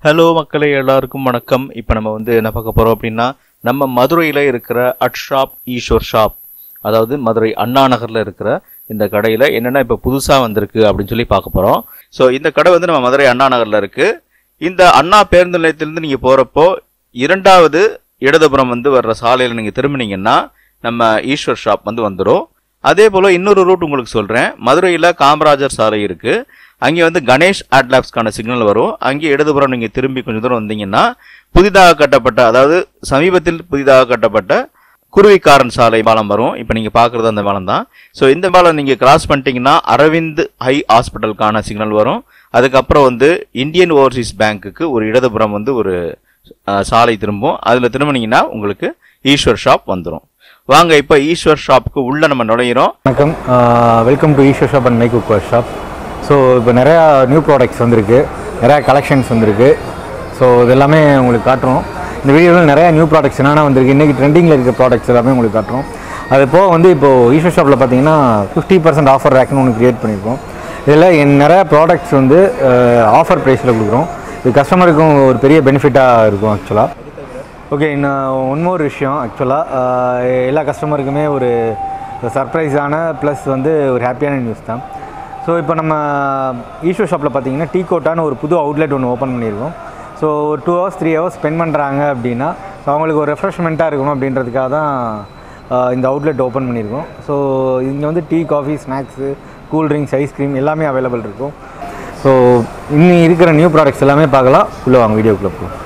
Hello மக்களே எல்லாருக்கும் வணக்கம் இப்போ நம்ம வந்து என்ன பார்க்க போகிறோம் அப்படின்னா நம்ம மதுரையில் இருக்கிற அட் ஷாப் ஈஸ்வர் ஷாப் அதாவது மதுரை அண்ணா நகரில் இருக்கிற இந்த கடையில் என்னென்ன இப்போ புதுசாக வந்திருக்கு அப்படின்னு சொல்லி பார்க்க போகிறோம் ஸோ இந்த கடை வந்து நம்ம மதுரை அண்ணா நகரில் இருக்குது இந்த அண்ணா பேருந்து நிலையத்திலேருந்து நீங்கள் போகிறப்போ இரண்டாவது இடதுபுறம் வந்து வர்ற சாலையில் நீங்கள் திரும்பினீங்கன்னா நம்ம ஈஸ்வர் ஷாப் வந்து வந்துடும் அதே போல் இன்னொரு ரூட் உங்களுக்கு சொல்கிறேன் மதுரையில் காமராஜர் சாலை இருக்குது அங்கே வந்து கணேஷ் ஆட்லாப்ஸ்க்கான சிக்னல் வரும் அங்கே இடதுபுறம் நீங்கள் திரும்பி கொஞ்சம் தூரம் வந்தீங்கன்னா புதிதாக கட்டப்பட்ட அதாவது சமீபத்தில் புதிதாக கட்டப்பட்ட குருவிக்காரன் சாலை பாலம் வரும் இப்போ நீங்கள் பார்க்குறது அந்த பாலம் தான் ஸோ இந்த பாலம் நீங்கள் கிராஸ் பண்ணிட்டீங்கன்னா அரவிந்த் ஹை ஹாஸ்பிட்டலுக்கான சிக்னல் வரும் அதுக்கப்புறம் வந்து இந்தியன் ஓவர்சீஸ் பேங்க்குக்கு ஒரு இடதுபுறம் வந்து ஒரு அஹ், சாலை திரும்பும் அதில் திரும்பினீங்கன்னா உங்களுக்கு ஈஸ்வர் ஷாப் வந்துடும் வாங்க இப்போ ஈஸ்வர் ஷாப்புக்கு உள்ளே நம்ம நுழையிறோம் வணக்கம் welcome to Eshwar shop and make cooker shop so இப்போ நிறையா நியூ ப்ராடக்ட்ஸ் வந்திருக்கு நிறையா கலெக்ஷன்ஸ் வந்திருக்கு ஸோ இது எல்லாமே உங்களுக்கு காட்டுறோம் இந்த வீடியோவில் நிறையா நியூ ப்ராடக்ட்ஸ் என்னென்ன வந்திருக்கு இன்றைக்கி ட்ரெண்டிங்கில் இருக்க ப்ராடக்ட்ஸ் எல்லாமே உங்களுக்கு காட்டுறோம் அது போக வந்து இப்போது ஈஸ்வர் ஷாப்பில் பார்த்தீங்கன்னா ஃபிஃப்டி பர்சன்ட் ஆஃபர் ரேக்னு ஒன்று க்ரியேட் பண்ணியிருக்கோம் இதில் என் நிறையா ப்ராடக்ட்ஸ் வந்து ஆஃபர் ப்ரைஸில் கொடுக்குறோம் இது கஸ்டமருக்கும் ஒரு பெரிய பெனிஃபிட்டாக இருக்கும் ஆக்சுவலாக ஓகே இன்னும் ஒன் மோர் விஷயம் ஆக்சுவலாக எல்லா கஸ்டமருக்குமே ஒரு சர்ப்ரைஸான ப்ளஸ் வந்து ஒரு ஹாப்பியான நியூஸ் தான் ஸோ இப்போ நம்ம ஈஷோ ஷாப்பில் பார்த்தீங்கன்னா டீ கோட்டான ஒரு புது அவுட்லெட் ஒன்று ஓப்பன் பண்ணியிருக்கோம் ஸோ ஒரு two hours three hours spend பண்ணுறாங்க அப்படின்னா ஸோ அவங்களுக்கு ஒரு ரெஃப்ரெஷ்மெண்ட்டாக இருக்கணும் அப்படின்றதுக்காக தான் ஆஹ், இந்த அவுட்லெட் ஓப்பன் பண்ணியிருக்கோம் ஸோ இங்கே வந்து tea coffee snacks cool drinks ice cream எல்லாமே அவைலபிள் இருக்கும் ஸோ இன்னி இருக்கிற நியூ ப்ராடக்ட்ஸ் எல்லாமே பார்க்கலாம் உள்ளே வாங்க வீடியோக்குள்ளே போகும்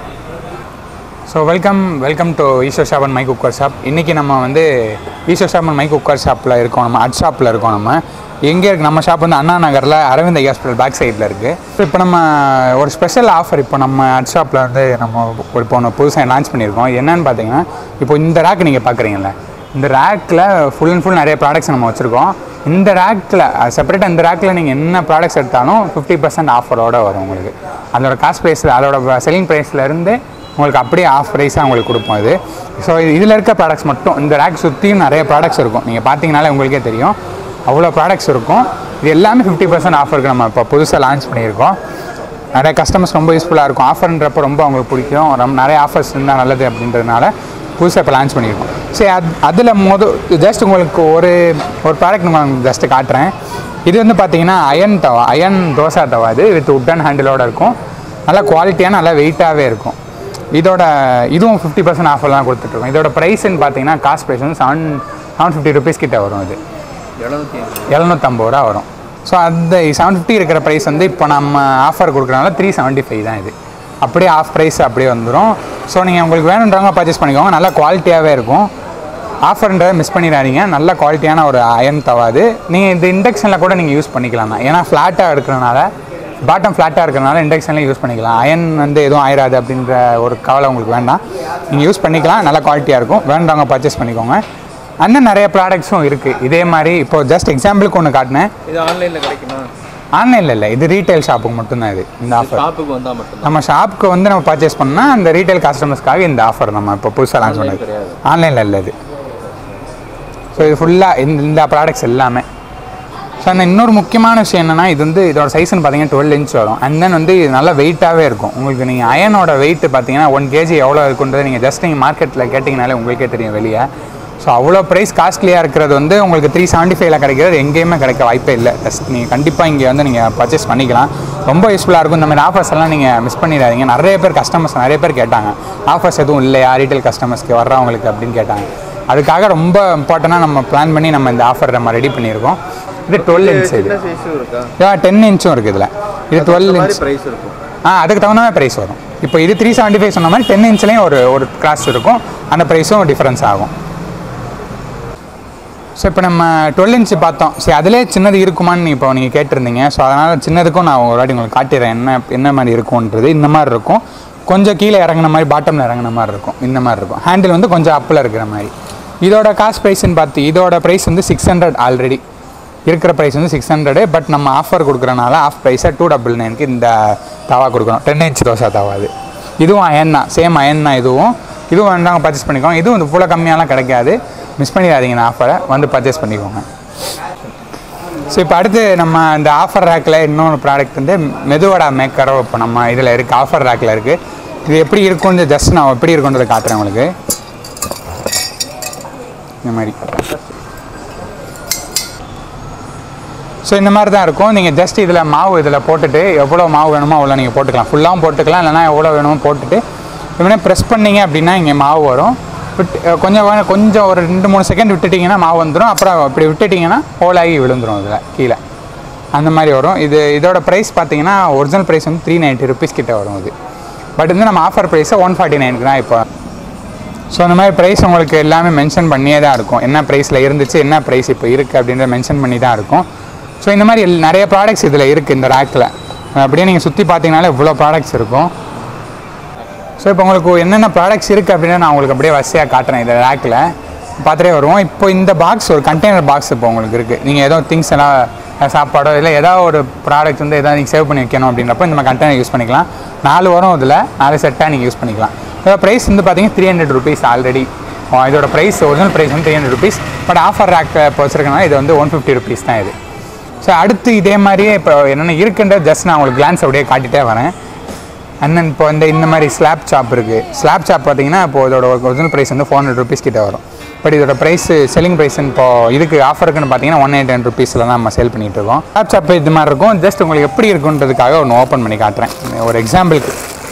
so welcome welcome to Eshwar shop and my cooker shop இன்றைக்கி நம்ம வந்து Eshwar shop and my cooker ஷாப்பில் இருக்கோம் நம்ம அட் ஷாப்பில் இருக்கோம் நம்ம எங்கே இருக்குது நம்ம ஷாப் வந்து அண்ணா நகரில் அரவிந்த் ஹாஸ்பிட்டல் பேக் சைடில் இருக்குது ஸோ இப்போ நம்ம ஒரு ஸ்பெஷல் ஆஃபர் இப்போ நம்ம அட் ஷாப்பில் வந்து நம்ம ஒரு இப்போ ஒன்று புதுசாக லான்ச் பண்ணியிருக்கோம் என்னன்னு பார்த்தீங்கன்னா இப்போ இந்த ரேக் நீங்கள் பார்க்குறீங்களா இந்த ரேக்கில் ஃபுல் அண்ட் ஃபுல் நிறைய ப்ராடக்ட்ஸ் நம்ம வச்சுருக்கோம் இந்த ரேக்கில் செப்பரேட்டாக இந்த ரேக்கில் நீங்கள் என்ன ப்ராடக்ட்ஸ் எடுத்தாலும் ஃபிஃப்டி பர்சன்ட் ஆஃபரோட வரும் உங்களுக்கு அதோட காஸ்ட் ப்ரைஸ் அதோட செல்லிங் ப்ரைஸ்லேருந்து உங்களுக்கு அப்படியே ஆஃப் ப்ரைஸாக உங்களுக்கு கொடுப்போம் இது ஸோ இதில் இருக்க ப்ராடக்ட்ஸ் மட்டும் இந்த ரேக் சுற்றியும் நிறைய ப்ராடக்ட்ஸ் இருக்கும் நீங்கள் பார்த்தீங்கனாலே உங்களுக்கே தெரியும் அவ்வளோ ப்ராடக்ட்ஸ் இருக்கும் இது எல்லாமே ஃபிஃப்டி பர்சன்ட் ஆஃபருக்கு நம்ம இப்போ புதுசாக லான்ச் பண்ணியிருக்கோம் நிறைய கஸ்டமர்ஸ் ரொம்ப யூஸ்ஃபுல்லாக இருக்கும் ஆஃபர்ன்றப்போ ரொம்ப அவங்களுக்கு பிடிக்கும் ரொம்ப நிறைய ஆஃபர்ஸ் இருந்தால் நல்லது அப்படின்றதுனால புதுசாக இப்போ லான்ச் பண்ணியிருக்கோம் சரி அது அதில் மொதல் ஜஸ்ட் உங்களுக்கு ஒரு ஒரு ப்ராடக்ட் நான் ஜஸ்ட்டு காட்டுறேன் இது வந்து பார்த்தீங்கன்னா அயன் தவா அயன் தோசா தவா இது வித் உட்டன் ஹேண்டிலோட இருக்கும் நல்லா குவாலிட்டியான நல்லா வெயிட்டாகவே இருக்கும் இதோட இதுவும் ஃபிஃப்டி பர்சன்ட் ஆஃபர்லாம் கொடுத்துட்ருக்கோம் இதோட ப்ரைஸ்ன்னு பார்த்தீங்கன்னா காஸ்ட் ப்ரைஸ் வந்து செவன் செவன் ஃபிஃப்டி ருபீஸ் கிட்ட வரும் இது எழுநூற்றம்பது ரூபா வரும் ஸோ அந்த செவன் ஃபிஃப்டி இருக்கிற ப்ரைஸ் வந்து இப்போ நம்ம ஆஃபர் கொடுக்குறனால த்ரீ செவன்ட்டி ஃபைவ் தான் இது அப்படியே ஆஃப் ப்ரைஸ் அப்படியே வந்துடும் ஸோ நீங்கள் உங்களுக்கு வேணுன்றவங்க பர்ச்சேஸ் பண்ணிக்கோங்க நல்லா குவாலிட்டியாகவே இருக்கும் ஆஃபர்ன்றதை மிஸ் பண்ணிடாதீங்க நல்ல குவாலிட்டியான ஒரு அயன் தவாது நீங்கள் இந்த இண்டக்ஷனில் கூட நீங்கள் யூஸ் பண்ணிக்கலாம் தான் ஏன்னா ஃப்ளாட்டாக இருக்கிறனால பாட்டம் ஃப்ளாட்டாக இருக்கிறனால இண்டக்ஷன்லேயும் யூஸ் பண்ணிக்கலாம் அயன் வந்து எதுவும் ஆயிராது அப்படின்ற ஒரு கவலை உங்களுக்கு வேண்டாம் நீங்கள் யூஸ் பண்ணிக்கலாம் நல்ல குவாலிட்டியாக இருக்கும் வேணுன்றவங்க பர்ச்சேஸ் பண்ணிக்கோங்க இன்னும் நிறைய ப்ராடக்ட்ஸும் இருக்குது இதே மாதிரி இப்போ ஜஸ்ட் எக்ஸாம்பிளுக்கு ஒன்று காட்டினேன் இது ஆன்லைனில் கிடைக்குமா ஆன்லைனில் இல்லை இது ரீட்டைல் ஷாப்புக்கு மட்டும்தான் இது இந்த ஆஃபர் ஷாப்புக்கு வந்தால் மட்டும் நம்ம ஷாப்புக்கு வந்து நம்ம பர்ச்சேஸ் பண்ணால் அந்த ரீட்டைல் கஸ்டமர்ஸ்க்காக இந்த ஆஃபர் நம்ம இப்போ புதுசாக லான்ச் பண்ணது கிடையாது. ஆன்லைனில் இல்லை இது ஸோ இது ஃபுல்லாக இந்த இந்த ப்ராடக்ட்ஸ் எல்லாமே ஸோ அந்த இன்னொரு முக்கியமான விஷயம் என்னென்னா இது வந்து இதோட சைஸ்னு பார்த்தீங்கன்னா டுவெல் இன்ச் வரும் அண்ட் தென் வந்து இது நல்லா வெயிட்டாகவே இருக்கும் உங்களுக்கு நீங்கள் அயனோட வெயிட் பார்த்தீங்கன்னா ஒன் கேஜி எவ்வளோ இருக்குன்றது நீங்கள் ஜஸ்ட் நீங்கள் மார்க்கெட்டில் கேட்டிங்கனாலே உங்களுக்கே தெரியும் வெளியே ஸோ அவ்வளோ ப்ரைஸ் காஸ்ட்லியாக இருக்கிறது வந்து உங்களுக்கு த்ரீ செவன்ட்டி ஃபைவ்ல கிடைக்கிறது எங்கேயுமே கிடைக்க வாய்ப்பே இல்லை ஜஸ்ட் நீங்கள் கண்டிப்பாக இங்கே வந்து நீங்கள் பர்ச்சேஸ் பண்ணிக்கலாம் ரொம்ப யூஸ்ஃபுல்லாக இருக்கும் இந்த மாதிரி ஆஃபர்ஸ் எல்லாம் நீங்கள் மிஸ் பண்ணிடாதீங்க நிறைய பேர் கஸ்டமர்ஸ் நிறைய பேர் கேட்டாங்க ஆஃபர்ஸ் எதுவும் இல்லையா ரீட்டைல் கஸ்டமர்ஸ்க்கு வர்றவங்களுக்கு அப்படின்னு கேட்டாங்க அதுக்காக ரொம்ப இம்பார்ட்டண்ட்டாக நம்ம பிளான் பண்ணி நம்ம இந்த ஆஃபர் நம்ம ரெடி பண்ணியிருக்கோம் இது டுவெல் இன்ச் இது சைஸும் இருக்கா டென் இன்ச்சும் இருக்குது இதில் இது டுவெல் இன்ச் ப்ரைஸ் இருக்கும் ஆ அதுக்கு தகுந்த மாதிரி ப்ரைஸ் வரும் இப்போ இது த்ரீ செவன்ட்டி ஃபைவ் சொன்ன மாதிரி டென் இன்ச்லேயும் ஒரு ஒரு கிராஸ் இருக்கும் அந்த ப்ரைஸும் டிஃப்ரென்ஸ் ஆகும் ஸோ இப்போ நம்ம டுவெல் இன்ச்சு பார்த்தோம் சரி அதிலே சின்னது இருக்குமான்னு இப்போ நீங்கள் கேட்டிருந்தீங்க ஸோ அதனால் சின்னதுக்கும் நான் ஒரு வாட்டி உங்களுக்கு காட்டிடுறேன் என்ன என்ன மாதிரி இருக்கும்ன்றது இந்த மாதிரி இருக்கும் கொஞ்சம் கீழே இறங்குன மாதிரி பாட்டமில் இறங்குன மாதிரி இருக்கும் இந்த மாதிரி இருக்கும் ஹேண்டில் வந்து கொஞ்சம் அப்பில் இருக்கிற மாதிரி இதோட காஸ்ட் ப்ரைஸ்ன்னு பார்த்து இதோட ப்ரைஸ் வந்து சிக்ஸ் ஹண்ட்ரட் ஆல்ரெடி இருக்கிற ப்ரைஸ் வந்து சிக்ஸ் ஹண்ட்ரடு பட் நம்ம ஆஃபர் கொடுக்குறனால ஆஃப் ப்ரைஸாக டூ டபுள் நைனுக்கு இந்த தவா கொடுக்குறோம் டென் இன்ச் தோசை தவா அது இதுவும் அயன் தான் சேம் அயன் தான் இதுவும் இதுவும் வேண்டாங்க பர்ச்சேஸ் பண்ணிக்கோங்க இதுவும் இந்த இவ்வளோ கம்மியாலாம் கிடைக்காது மிஸ் பண்ணிடாதீங்க இந்த ஆஃபரை வந்து பர்ச்சேஸ் பண்ணிக்கோங்க ஸோ இப்போ அடுத்து நம்ம இந்த ஆஃபர் ரேக்கில் இன்னொரு ப்ராடக்ட் வந்து மெதுவடா மேக்கரோ இப்போ நம்ம இதில் இருக்குது ஆஃபர் ரேக்கில் இருக்குது இது எப்படி இருக்கும்னு ஜஸ்ட் நான் எப்படி இருக்குன்றதை காட்டுறேன் உங்களுக்கு இந்த மாதிரி ஸோ இந்த மாதிரி தான் இருக்கும் நீங்கள் ஜஸ்ட் இதில் மாவு இதில் போட்டுட்டு எவ்வளோ மாவு வேணுமோ அவ்வளோ நீங்கள் போட்டுக்கலாம் ஃபுல்லாகவும் போட்டுக்கலாம் இல்லைனா எவ்வளோ வேணுமோ போட்டுட்டு இவனே ப்ரெஸ் பண்ணீங்க அப்படின்னா இங்கே மாவு வரும் விட்டு அஹ் கொஞ்சம் வே- கொஞ்சம் ஒரு ரெண்டு மூணு செகண்ட் விட்டுட்டிங்கன்னா மாவு வந்துடும் அப்புறம் இப்படி விட்டுட்டிங்கன்னா ஹோலாகி விழுந்துரும் இதில் கீழே அந்த மாதிரி வரும் இது இதோட ப்ரைஸ் பார்த்தீங்கன்னா ஒரிஜினல் ப்ரைஸ் வந்து த்ரீ நைன்ட்டி ருபீஸ் கிட்ட வரும் இது பட் வந்து நம்ம ஆஃபர் ப்ரைஸை ஒன் ஃபார்ட்டி நைனுக்கு தான் இப்போ ஸோ அந்த மாதிரி ப்ரைஸ் உங்களுக்கு எல்லாமே மென்ஷன் பண்ணியே தான் இருக்கும் என்ன ப்ரைஸில் இருந்துச்சு என்ன ப்ரைஸ் இப்போ இருக்குது அப்படின்றத மென்ஷன் பண்ணி தான் இருக்கும் ஸோ இந்த மாதிரி எல்- நிறைய ப்ராடக்ட்ஸ் இதில் இருக்குது இந்த ரேக்கில் அப்படியே நீங்கள் சுற்றி பார்த்தீங்கனாலே இவ்வளோ ப்ராடக்ட்ஸ் இருக்கும் ஸோ இப்போ உங்களுக்கு என்னென்ன ப்ராடக்ட்ஸ் இருக்குது அப்படின்னு நான் உங்களுக்கு அப்படியே வரிசையாக காட்டுறேன் இந்த ரேக்கில் பார்த்துட்டே வருவோம் இப்போ இந்த பாக்ஸ் ஒரு கண்டெய்னர் பாக்ஸ் இப்போ உங்களுக்கு இருக்குது நீங்கள் ஏதோ திங்ஸ் எல்லாம் அஹ், சாப்பாடோ இல்லை ஏதாவது ஒரு ப்ராடக்ட் வந்து எதாவது நீங்கள் சேவ் பண்ணி வைக்கணும் அப்படின்றப்போ இந்த மாதிரி கண்டெய்னர் யூஸ் பண்ணிக்கலாம் நாலு வரும் இதில் நாலு செட்டாக நீங்கள் யூஸ் பண்ணிக்கலாம் இதோட ப்ரைஸ் வந்து பார்த்தீங்கன்னா த்ரீ ஹண்ட்ரட் ருபீஸ் ஆல்ரெடி இதோட ப்ரைஸ் ஒரிஜினல் ப்ரைஸ் வந்து three hundred rupees but offer rack இப்போ வச்சிருக்கனால இது வந்து ஒன் ஃபிஃப்டி ருபீஸ் தான் இது ஸோ அடுத்து இதே மாதிரியே இப்போ என்னென்ன இருக்குன்ற ஜஸ்ட் நான் உங்களுக்கு கிளான்ஸ் அப்படியே காட்டிட்டே வரேன் அண்ட் தென் இப்போ இந்த இந்த மாதிரி ஸ்லாப் சாப் இருக்குது ஸ்லாப் சாப் பார்த்தீங்கன்னா இப்போ இதோட ஒரிஜினல் ப்ரைஸ் வந்து ஃபோர் ஹண்ட்ரட் ருபீஸ் கிட்ட வரும் பட் இதோட ப்ரைஸ் செல்லிங் ப்ரைஸ் இப்போ இதுக்கு ஆஃபருக்குன்னு பார்த்தீங்கன்னா ஒன் எயிட் ஹண்ட்ரட் ருபீஸில் தான் நம்ம சேல் பண்ணிட்டு இருக்கோம் ஸ்லாப் சாப் இது மாதிரி இருக்கும் ஜஸ்ட் உங்களுக்கு எப்படி இருக்குன்றதுக்காக ஒன்று ஓப்பன் பண்ணி காட்டுறேன் ஒரு எக்ஸாம்பிளுக்கு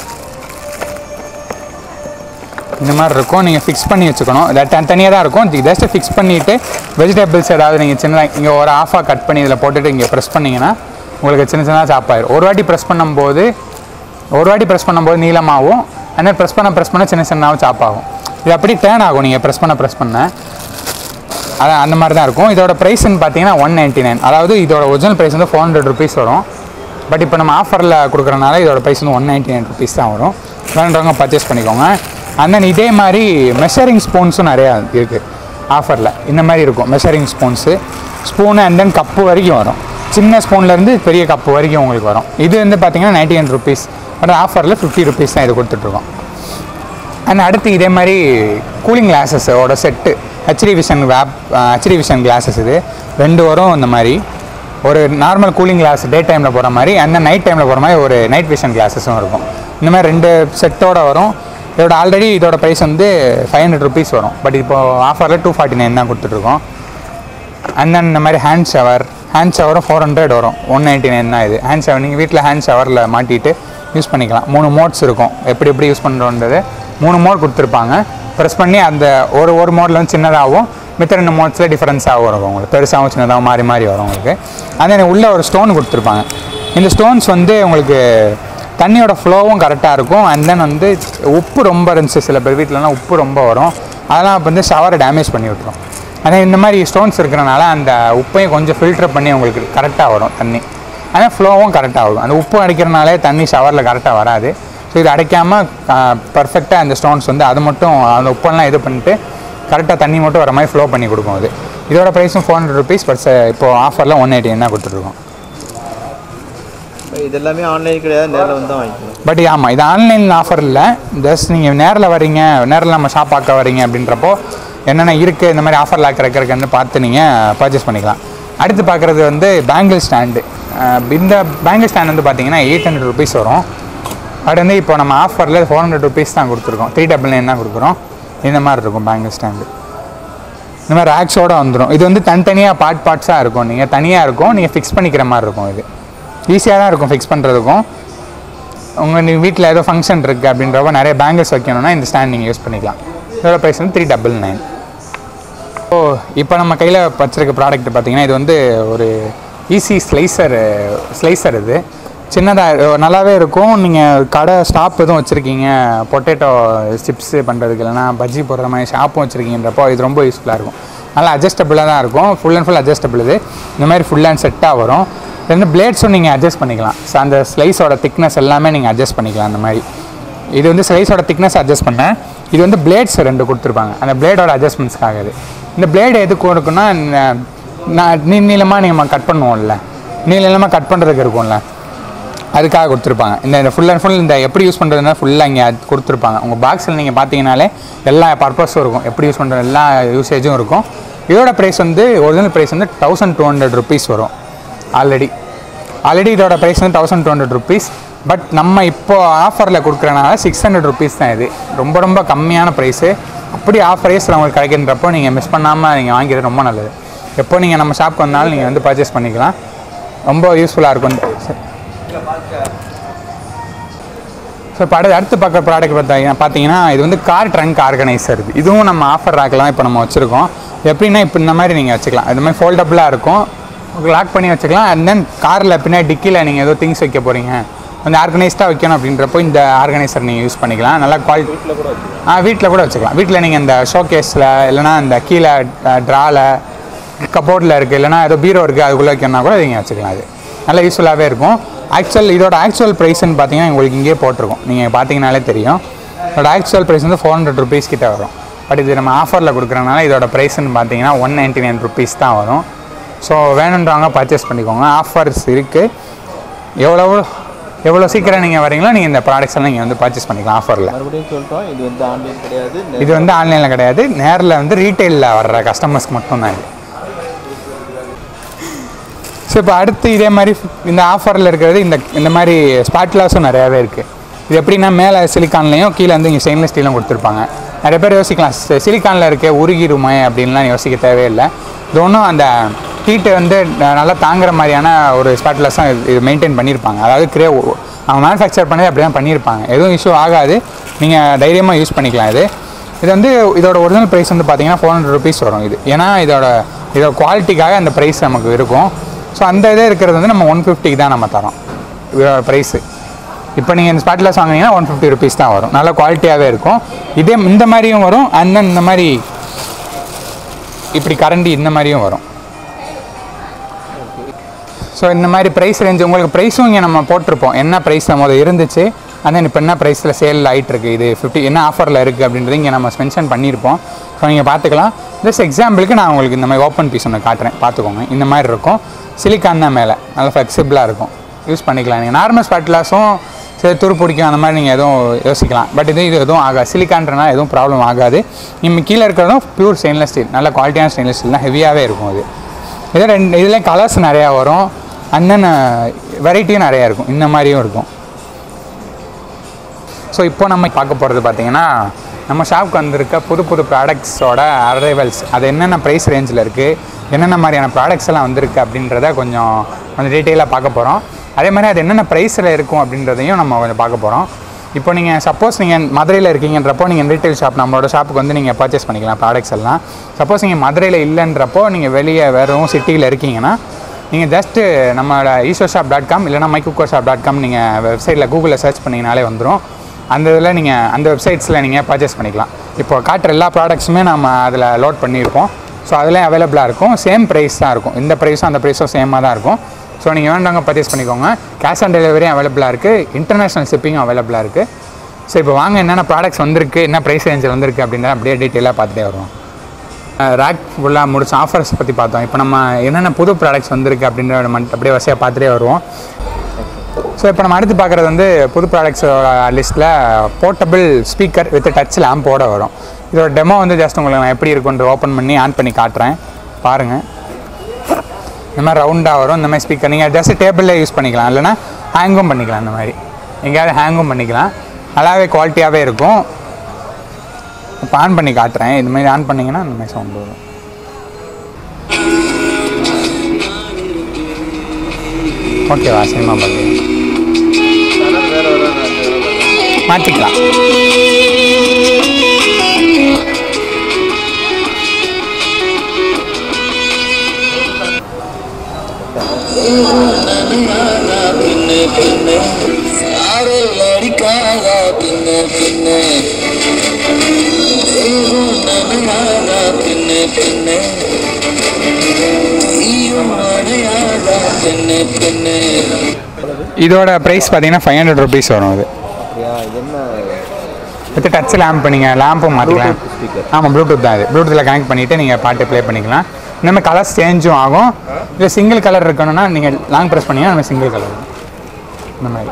இந்த மாதிரி இருக்கும் நீங்கள் ஃபிக்ஸ் பண்ணி வச்சுக்கணும் இதை தனி தனியாக தான் இருக்கும் ஜஸ்ட் ஃபிக்ஸ் பண்ணிவிட்டு வெஜிடபிள்ஸ் ஏதாவது நீங்கள் சின்னதாக இங்கே ஒரு ஆஃபாக கட் பண்ணி இதில் போட்டுட்டு இங்கே ப்ரெஸ் பண்ணிங்கன்னா உங்களுக்கு சின்ன சின்னதாக சாப் ஆயிரும் ஒரு வாட்டி ப்ரெஸ் பண்ணும்போது ஒரு வாட்டி ப்ரெஸ் பண்ணும்போது நீளமாகவும் அந்த ப்ரெஸ் பண்ண ப்ரெஸ் பண்ண சின்ன சின்னதாகவும் சாப் ஆகும் இது அப்படி டேர்ன் ஆகும் நீங்கள் ப்ரெஸ் பண்ண ப்ரெஸ் பண்ண அதான் அந்த மாதிரி தான் இருக்கும் இதோட ப்ரைஸ்ன்னு பார்த்தீங்கன்னா ஒன் நைன்ட்டி நைன் அதாவது இதோட ஒரிஜினல் ப்ரைஸ் வந்து ஃபோர் ஹண்ட்ரட் ருபீஸ் வரும் பட் இப்போ நம்ம ஆஃபரில் கொடுக்குறனால இதோட ப்ரைஸ் வந்து ஒன் நைன்ட்டி நைன் ருபீஸ் தான் வரும் வேணுன்றவங்க பர்ச்சேஸ் பண்ணிக்கோங்க அண்ட் தென் இதே மாதிரி மெஷரிங் ஸ்பூன்ஸும் நிறையா இருக்குது ஆஃபரில் இந்த மாதிரி இருக்கும் measuring spoons spoon and then cup வரைக்கும் வரும் சின்ன ஸ்பூன்லேருந்து பெரிய கப்பு வரைக்கும் உங்களுக்கு வரும் இது வந்து பார்த்தீங்கன்னா நைன்ட்டி நைன் ருபீஸ் பட் ஆஃபரில் ஃபிஃப்டி ருபீஸ் தான் இது கொடுத்துட்ருக்கோம் அண்ட் அடுத்து இதே மாதிரி கூலிங் கிளாஸஸோட செட்டு ஹெச்டி விஷன் வேப் ஹெச்டி விஷன் கிளாஸஸ் இது ரெண்டு வரும் இந்த மாதிரி ஒரு நார்மல் கூலிங் கிளாஸ் டே டைமில் போகிற மாதிரி அந்த நைட் டைமில் போகிற மாதிரி ஒரு நைட் விஷன் கிளாஸஸும் இருக்கும் இந்த மாதிரி ரெண்டு செட்டோட வரும் இதோட ஆல்ரெடி இதோட ப்ரைஸ் வந்து ஃபைவ் ஹண்ட்ரட் ருபீஸ் வரும் பட் இப்போ ஆஃபரில் டூ ஃபார்ட்டி நைன் தான் கொடுத்துட்ருக்கோம் அண்ட் தென் இந்த மாதிரி ஹேண்ட் ஷவர் ஹேண்ட் ஷவரும் ஃபோர் ஹண்ட்ரட் வரும் ஒன் நைன்ட்டி நைன் தான் இது ஹேண்ட் ஷவர் நீங்கள் வீட்டில் ஹேண்ட் ஷவரில் மாட்டிட்டு யூஸ் பண்ணிக்கலாம் மூணு மோட்ஸ் இருக்கும் எப்படி எப்படி யூஸ் பண்ணுறோன்றது மூணு மோட் கொடுத்துருப்பாங்க ப்ரெஸ் பண்ணி அந்த ஒரு ஒரு மோடில் வந்து சின்னதாகவும் மித்த ரெண்டு மோட்ஸில் டிஃப்ரென்ஸாகவும் இருக்கும் உங்களுக்கு பெருசாகவும் சின்னதாகவும் மாறி மாறி வரும் உங்களுக்கு அதே உள்ள ஒரு ஸ்டோன் கொடுத்துருப்பாங்க இந்த ஸ்டோன்ஸ் வந்து உங்களுக்கு தண்ணியோட ஃப்ளோவும் கரெக்டாக இருக்கும் அண்ட் தென் வந்து உப்பு ரொம்ப இருந்துச்சு சில பேர் வீட்டிலலாம் உப்பு ரொம்ப வரும் அதெல்லாம் இப்போ வந்து ஷவரை டேமேஜ் பண்ணி விட்டுரும் ஆனால் இந்த மாதிரி ஸ்டோன்ஸ் இருக்கிறனால அந்த உப்பையும் கொஞ்சம் ஃபில்டர் பண்ணி உங்களுக்கு கரெக்டாக வரும் தண்ணி ஆனால் ஃப்ளோவும் கரெக்டாக ஆகும் அந்த உப்பு அடைக்கிறனாலே தண்ணி ஷவரில் கரெக்டாக வராது ஸோ இது அடைக்காமல் பர்ஃபெக்டாக அந்த ஸ்டோன்ஸ் வந்து அது மட்டும் அந்த உப்பெல்லாம் இது பண்ணிட்டு கரெக்டாக தண்ணி மட்டும் வர மாதிரி ஃப்ளோ பண்ணி கொடுக்கும் அது இதோட ப்ரைஸும் ஃபோர் ஹண்ட்ரட் ருபீஸ் பட் இப்போ ஆஃபரில் ஒன் எயிட்டி தான் கொடுத்துட்ருக்கோம் இது எல்லாமே ஆன்லைன் கிடையாது நேரில் வந்து தான் வாங்கிக்கணும் பட் ஆமாம் இது ஆன்லைன் ஆஃபர் இல்லை ஜஸ்ட் நீங்கள் நேரில் வரீங்க நேரில் நம்ம ஷாப் பார்க்க வரீங்க அப்படின்றப்போ என்னென்ன இருக்குது இந்த மாதிரி ஆஃபர் லாக் இருக்குன்னு பார்த்து நீங்கள் பர்ச்சேஸ் பண்ணிக்கலாம் அடுத்து பார்க்குறது வந்து பேங்கிள் ஸ்டாண்டு இந்த பேங்கிள் ஸ்டாண்ட் வந்து பார்த்தீங்கன்னா எயிட் ஹண்ட்ரட் ருபீஸ் வரும் அது வந்து இப்போ நம்ம ஆஃபரில் ஃபோர் ஹண்ட்ரட் ருபீஸ் தான் கொடுத்துருக்கோம் த்ரீ டபுள் நைன் தான் கொடுக்குறோம் இந்த மாதிரி இருக்கும் பேங்கிள் ஸ்டாண்டு இந்த மாதிரி ரேக்ஸோட வந்துடும் இது வந்து தனித்தனியாக பார்ட் பார்ட்ஸாக இருக்கும் நீங்கள் தனியாக இருக்கும் நீங்கள் ஃபிக்ஸ் பண்ணிக்கிற மாதிரி இருக்கும் இது ஈஸியாக தான் இருக்கும் ஃபிக்ஸ் பண்ணுறதுக்கும் உங்கள் நீங்கள் வீட்டில் ஏதோ ஃபங்க்ஷன் இருக்குது அப்படின்றப்ப நிறைய பேங்கிள்ஸ் வைக்கணும்னா இந்த ஸ்டாண்ட் நீங்கள் யூஸ் பண்ணிக்கலாம் இதோட ப்ரைஸ் வந்து த்ரீ டபுள் நைன் ஸோ இப்போ நம்ம கையில் வச்சிருக்க ப்ராடக்ட் பார்த்தீங்கன்னா இது வந்து ஒரு ஈஸி ஸ்லைசர் ஸ்லைசர் இது சின்னதாக நல்லாவே இருக்கும் நீங்கள் கடை ஸ்டாப் எதுவும் வச்சுருக்கீங்க பொட்டேட்டோ சிப்ஸு பண்ணுறதுக்கு இல்லைனா பஜ்ஜி போடுற மாதிரி ஷாப்பும் வச்சுருக்கீங்கன்றப்போ இது ரொம்ப யூஸ்ஃபுல்லாக இருக்கும் நல்லா அட்ஜஸ்டபிளாக தான் இருக்கும் ஃபுல் அண்ட் ஃபுல் அட்ஜஸ்டபிள் இது இந்த மாதிரி ஃபுல் அண்ட் செட்டாக வரும் ரெண்டு பிளேட்ஸும் நீங்கள் அட்ஜஸ்ட் பண்ணிக்கலாம் ஸோ அந்த ஸ்லைஸோட திக்னஸ் எல்லாமே நீங்கள் அட்ஜஸ்ட் பண்ணிக்கலாம் அந்த மாதிரி இது வந்து ஸ்லைஸோட திக்னஸ் அட்ஜஸ்ட் பண்ணேன் இது வந்து பிளேட்ஸ் ரெண்டு கொடுத்துருப்பாங்க அந்த பிளேடோட அட்ஜஸ்ட்மெண்ட்ஸ்க்காக இது இந்த பிளேடு எதுக்கு இருக்குன்னா ந- நான் நீ நீளமாக நீங்கள் கட் பண்ணுவோம்ல நீள நீளமாக கட் பண்ணுறதுக்கு இருக்கும்ல அதுக்காக கொடுத்துருப்பாங்க இந்த ஃபுல் அண்ட் ஃபுல் இந்த எப்படி யூஸ் பண்ணுறதுனா ஃபுல்லாக இங்கே கொடுத்துருப்பாங்க உங்கள் பாக்ஸில் நீங்கள் பார்த்தீங்கனாலே எல்லா பர்பஸும் இருக்கும் எப்படி யூஸ் பண்ணுற எல்லா யூசேஜும் இருக்கும் இதோட ப்ரைஸ் வந்து ஒரிஜினல் ப்ரைஸ் வந்து தௌசண்ட் டூ ஹண்ட்ரட் ருபீஸ் வரும் ஆல்ரெடி ஆல்ரெடி இதோட ப்ரைஸ் வந்து thousand two hundred rupees but நம்ம இப்போ ஆஃபரில் கொடுக்குறனால சிக்ஸ் ஹண்ட்ரட் ருபீஸ் தான் இது ரொம்ப ரொம்ப கம்மியான ப்ரைஸு அப்படி ஆஃப் ப்ரைஸில் உங்களுக்கு கிடைக்கின்றப்போ நீங்கள் மிஸ் பண்ணாமல் நீங்கள் வாங்கிறது ரொம்ப நல்லது எப்போ நீங்கள் நம்ம ஷாப்க்கு வந்தாலும் நீங்கள் வந்து பர்ச்சேஸ் பண்ணிக்கலாம் ரொம்ப யூஸ்ஃபுல்லாக இருக்கும் ஸோ இப்போ அடுத்து அடுத்து பார்க்குற ப்ராடக்ட் பார்த்தீங்கன்னா பார்த்தீங்கன்னா இது வந்து கார் ட்ரங்க் ஆர்கனைசர் இது இதுவும் நம்ம ஆஃபர் ராக்கெலாம் இப்போ நம்ம வச்சுருக்கோம் எப்படின்னா இப்போ இந்த மாதிரி நீங்கள் வச்சுக்கலாம் இது மாதிரி ஃபோல்டபுளாக இருக்கும் லாக் பண்ணி வச்சுக்கலாம் அண்ட் தென் காரில் பின்னாடி டிக்கியில் நீங்கள் ஏதோ திங்ஸ் வைக்க போகிறீங்க கொஞ்சம் ஆர்கனைஸ்டாக வைக்கணும் அப்படின்றப்போ இந்த ஆர்கனைசர் நீங்கள் யூஸ் பண்ணிக்கலாம் நல்லா குவாலிட்டி ஆ வீட்டில் கூட வச்சுக்கலாம் வீட்டில் நீங்கள் இந்த ஷோகேஸில் இல்லைனா இந்த கீழே ட்ராவில் கபோர்டில் இருக்குது இல்லைனா ஏதோ பீரோ இருக்குது அதுக்குள்ளே வைக்கணும்னா கூட நீங்கள் வச்சுக்கலாம் அது நல்லா யூஸ்ஃபுல்லாகவே இருக்கும் ஆக்சுவல் இதோட ஆக்சுவல் ப்ரைஸ்ன்னு பார்த்தீங்கன்னா உங்களுக்கு இங்கேயே போட்டிருக்கும் நீங்கள் பார்த்தீங்கனாலே தெரியும் இதோட ஆக்சுவல் ப்ரைஸ் வந்து ஃபோர் ஹண்ட்ரட் ருபீஸ் கிட்ட வரும் பட் இது நம்ம ஆஃபரில் கொடுக்குறனால இதோட ப்ரைஸ்ன்னு பார்த்தீங்கன்னா ஒன் நைன்ட்டி நைன் ருபீஸ் தான் வரும் ஸோ வேணுன்றவங்க பர்ச்சேஸ் பண்ணிக்கோங்க ஆஃபர்ஸ் இருக்குது எவ்வளோ எவ்வளோ சீக்கிரம் நீங்கள் வரீங்களோ நீங்கள் இந்த ப்ராடக்ட்ஸ் எல்லாம் நீங்கள் வந்து பர்ச்சேஸ் பண்ணிக்கலாம் ஆஃபரில் மறுபடியும் சொல்கிறோம் இது வந்து ஆன்லைன் கிடையாது இது வந்து ஆன்லைனில் கிடையாது நேரில் வந்து ரீட்டெயிலில் வர்ற கஸ்டமர்ஸ்க்கு மட்டும்தான் இது ஸோ இப்போ அடுத்து இதே மாதிரி இந்த ஆஃபரில் இருக்கிறது இந்த இந்த மாதிரி ஸ்பாட்லாஸும் நிறையாவே இருக்குது இது எப்படின்னா மேலே சிலிக்கான்லேயும் கீழே வந்து இங்கே ஸ்டெயின்லெஸ் ஸ்டீலும் கொடுத்துருப்பாங்க நிறைய பேர் யோசிக்கலாம் சிலிக்கானில் இருக்க உருகிருமே அப்படின்லாம் யோசிக்க தேவையில்லை இது ஒன்றும் அந்த ஹீட்டை வந்து ந- நல்லா தாங்குற மாதிரியான ஒரு ஸ்பாட்லாஸும் இது இது மெயின்டைன் பண்ணியிருப்பாங்க அதாவது கிரே அவங்க மேனுஃபேக்சர் பண்ணி அப்படி தான் பண்ணியிருப்பாங்க எதுவும் இஷ்யூ ஆகாது நீங்கள் தைரியமாக யூஸ் பண்ணிக்கலாம் இது இது வந்து இதோட ஒரிஜினல் ப்ரைஸ் வந்து பார்த்தீங்கன்னா ஃபோர் ஹண்ட்ரட் ருபீஸ் வரும் இது ஏன்னா இதோட இதோட குவாலிட்டிக்காக அந்த ப்ரைஸ் நமக்கு இருக்கும் ஸோ அந்த இதே இருக்கிறது வந்து நம்ம ஒன் ஃபிஃப்டிக்கு தான் நம்ம தரோம் இதோட ப்ரைஸு இப்போ நீங்கள் இந்த ஸ்பாட்லாஸ் வாங்குனீங்கன்னா ஒன் ஃபிஃப்டி ருபீஸ் தான் வரும் நல்ல குவாலிட்டியாகவே இருக்கும் இதே இந்த மாதிரியும் வரும் அண்ட் தென் இந்த மாதிரி இப்படி கரண்டி இந்த மாதிரியும் வரும் ஸோ இந்த மாதிரி ப்ரைஸ் ரேஞ்ச் உங்களுக்கு ப்ரைஸும் இங்கே நம்ம போட்டிருப்போம் என்ன ப்ரைஸ் நம்ம இருந்துச்சு and then இப்போ என்ன ப்ரைஸில் சேல் ஆகிட்டுருக்கு இது ஃபிஃப்டி என்ன ஆஃபரில் இருக்குது அப்படின்றது இங்கே நம்ம மென்ஷன் பண்ணியிருப்போம் ஸோ நீங்கள் பார்த்துக்கலாம் ஜஸ்ட் எக்ஸாம்பிளுக்கு நான் உங்களுக்கு இந்த மாதிரி ஓப்பன் பீஸ் ஒன்று காட்டுறேன் பார்த்துக்கோங்க இந்த மாதிரி இருக்கும் சிலிக்கான் தான் மேலே நல்லா ஃப்ளெக்சிபிளாக இருக்கும் யூஸ் பண்ணிக்கலாம் நீங்கள் நார்மல் ஸ்பாட்லாஸும் சரி துரு பிடிக்கும் அந்த மாதிரி நீங்கள் எதுவும் யோசிக்கலாம் பட் இது இது எதுவும் ஆகாது சிலிக்கான்றனால எதுவும் ப்ராப்ளம் ஆகாது நம்ம கீழே இருக்கிறதும் பியூர் ஸ்டெயின்லெஸ் ஸ்டீல் நல்ல குவாலிட்டியான ஸ்டெயின்லெஸ் ஸ்டீல் தான் ஹெவியாகவே இருக்கும் அது இது ரெண்டு இதுலேயும் கலர்ஸ் நிறையா வரும் அண்ட் தென் வெரைட்டியும் நிறையா இருக்கும் இந்த மாதிரியும் இருக்கும் ஸோ இப்போ நம்ம பார்க்க போகிறது பார்த்தீங்கன்னா நம்ம ஷாப்க்கு வந்திருக்க புது புது ப்ராடக்ட்ஸோட அரைவல்ஸ் அது என்னென்ன ப்ரைஸ் ரேஞ்சில் இருக்குது என்னென்ன மாதிரியான ப்ராடக்ட்ஸ் எல்லாம் வந்திருக்கு அப்படின்றத கொஞ்சம் கொஞ்சம் டீட்டெயிலாக பார்க்க போகிறோம் அதே மாதிரி அது என்னென்ன ப்ரைஸில் இருக்கும் அப்படின்றதையும் நம்ம கொஞ்சம் பார்க்க போகிறோம் இப்போ நீங்கள் சப்போஸ் நீங்கள் மதுரையில் இருக்கீங்கன்றப்போ நீங்கள் ரீட்டைல் ஷாப் நம்மளோட ஷாப்புக்கு வந்து நீங்கள் பர்ச்சேஸ் பண்ணிக்கலாம் ப்ராடக்ட்ஸ் எல்லாம் சப்போஸ் நீங்கள் மதுரையில் இல்லைன்றப்போ நீங்கள் வெளியே வெறும் சிட்டியில் இருக்கீங்கன்னா நீங்கள் ஜஸ்ட்டு நம்மளோட ஈஸ்வோ ஷாப் டாட் காம் இல்லைனா மைக்குக்கோ ஷாப் டாட் காம் நீங்கள் வெப்சைட்டில் கூகுளில் சர்ச் பண்ணிங்கனாலே வந்துடும் அந்த இதில் நீங்கள் அந்த வெப்சைட்ஸில் நீங்கள் பர்ச்சேஸ் பண்ணிக்கலாம் இப்போ காட்டுற எல்லா ப்ராடக்ட்ஸுமே நம்ம அதில் லோட் பண்ணியிருப்போம் ஸோ அதுலேயும் அவைலபிளாக இருக்கும் சேம் ப்ரைஸ் தான் இருக்கும் இந்த ப்ரைஸும் அந்த ப்ரைஸும் சேமாக தான் இருக்கும் ஸோ நீங்கள் வேண்டாங்க பர்ச்சேஸ் பண்ணிக்கோங்க கேஷ் ஆன் டெலிவரியும் அவைலபிளாக இருக்குது இன்டர்நேஷ்னல் ஷிப்பிங்கும் அவைலபிளாக இருக்குது ஸோ இப்போ வாங்க என்னென்ன ப்ராடக்ட்ஸ் வந்திருக்கு என்ன ப்ரைஸ் ரேஞ்சில் வந்திருக்கு அப்படின்றத அப்படியே டீட்டெயிலாக பார்த்துட்டே வருவோம் ரேக் ஃபுல்லாக முடிச்ச ஆஃபர்ஸ் பற்றி பார்த்தோம் இப்போ நம்ம என்னென்ன புது ப்ராடக்ட்ஸ் வந்திருக்கு அப்படின்றத மட்டும் அப்படியே வசதியாக பார்த்துட்டே வருவோம் ஸோ இப்போ நம்ம அடுத்து பார்க்குறது வந்து புது ப்ராடக்ட்ஸோட லிஸ்ட்டில் போர்ட்டபிள் ஸ்பீக்கர் வித் டச் லேம்போட வரும் இதோட டெமோ வந்து ஜஸ்ட் உங்களுக்கு நான் எப்படி இருக்குன்ட்டு ஓப்பன் பண்ணி ஆன் பண்ணி காட்டுறேன் பாருங்கள் இந்த மாதிரி ரவுண்டாக வரும் இந்த மாதிரி ஸ்பீக்கர் நீங்கள் ஜஸ்ட் டேபிளில் யூஸ் பண்ணிக்கலாம் இல்லைனா ஹேங்கும் பண்ணிக்கலாம் இந்த மாதிரி எங்கேயாவது ஹேங்கும் பண்ணிக்கலாம் நல்லாவே குவாலிட்டியாகவே இருக்கும் இப்போ ஆன் பண்ணி காட்டுறேன் இது மாதிரி ஆன் பண்ணிங்கன்னா இந்த மாதிரி சவுண்ட் வரும் ஓகேவா சினிமா பார்த்து மாற்றிக்கலாம் பின்ன பின்ன சாரல் அடிக்காதா பின்ன பின்ன தேகம் நனையாதா பின்ன பின்ன நீயும் அடையாதா பின்ன பின்ன இதோட ப்ரைஸ் பார்த்தீங்கன்னா ஃபைவ் ஹண்ட்ரட் ருபீஸ் வரும் இது அப்படியா இது என்ன வித் டச் லேம்ப் நீங்கள் லேம்பும் மாற்றிக்கலாம் Bluetooth speaker. ஆமாம் ப்ளூடூத் தான் இது ப்ளூடூத்தில் கனெக்ட் பண்ணிவிட்டு நீங்கள் பாட்டு ப்ளே பண்ணிக்கலாம் இந்த மாதிரி கலர்ஸ் சேஞ்சும் ஆகும் இல்லை சிங்கிள் கலர் இருக்கணும்னா நீங்கள் லாங் ப்ரெஸ் பண்ணிங்கன்னா நம்ம சிங்கிள் கலர் இந்த மாதிரி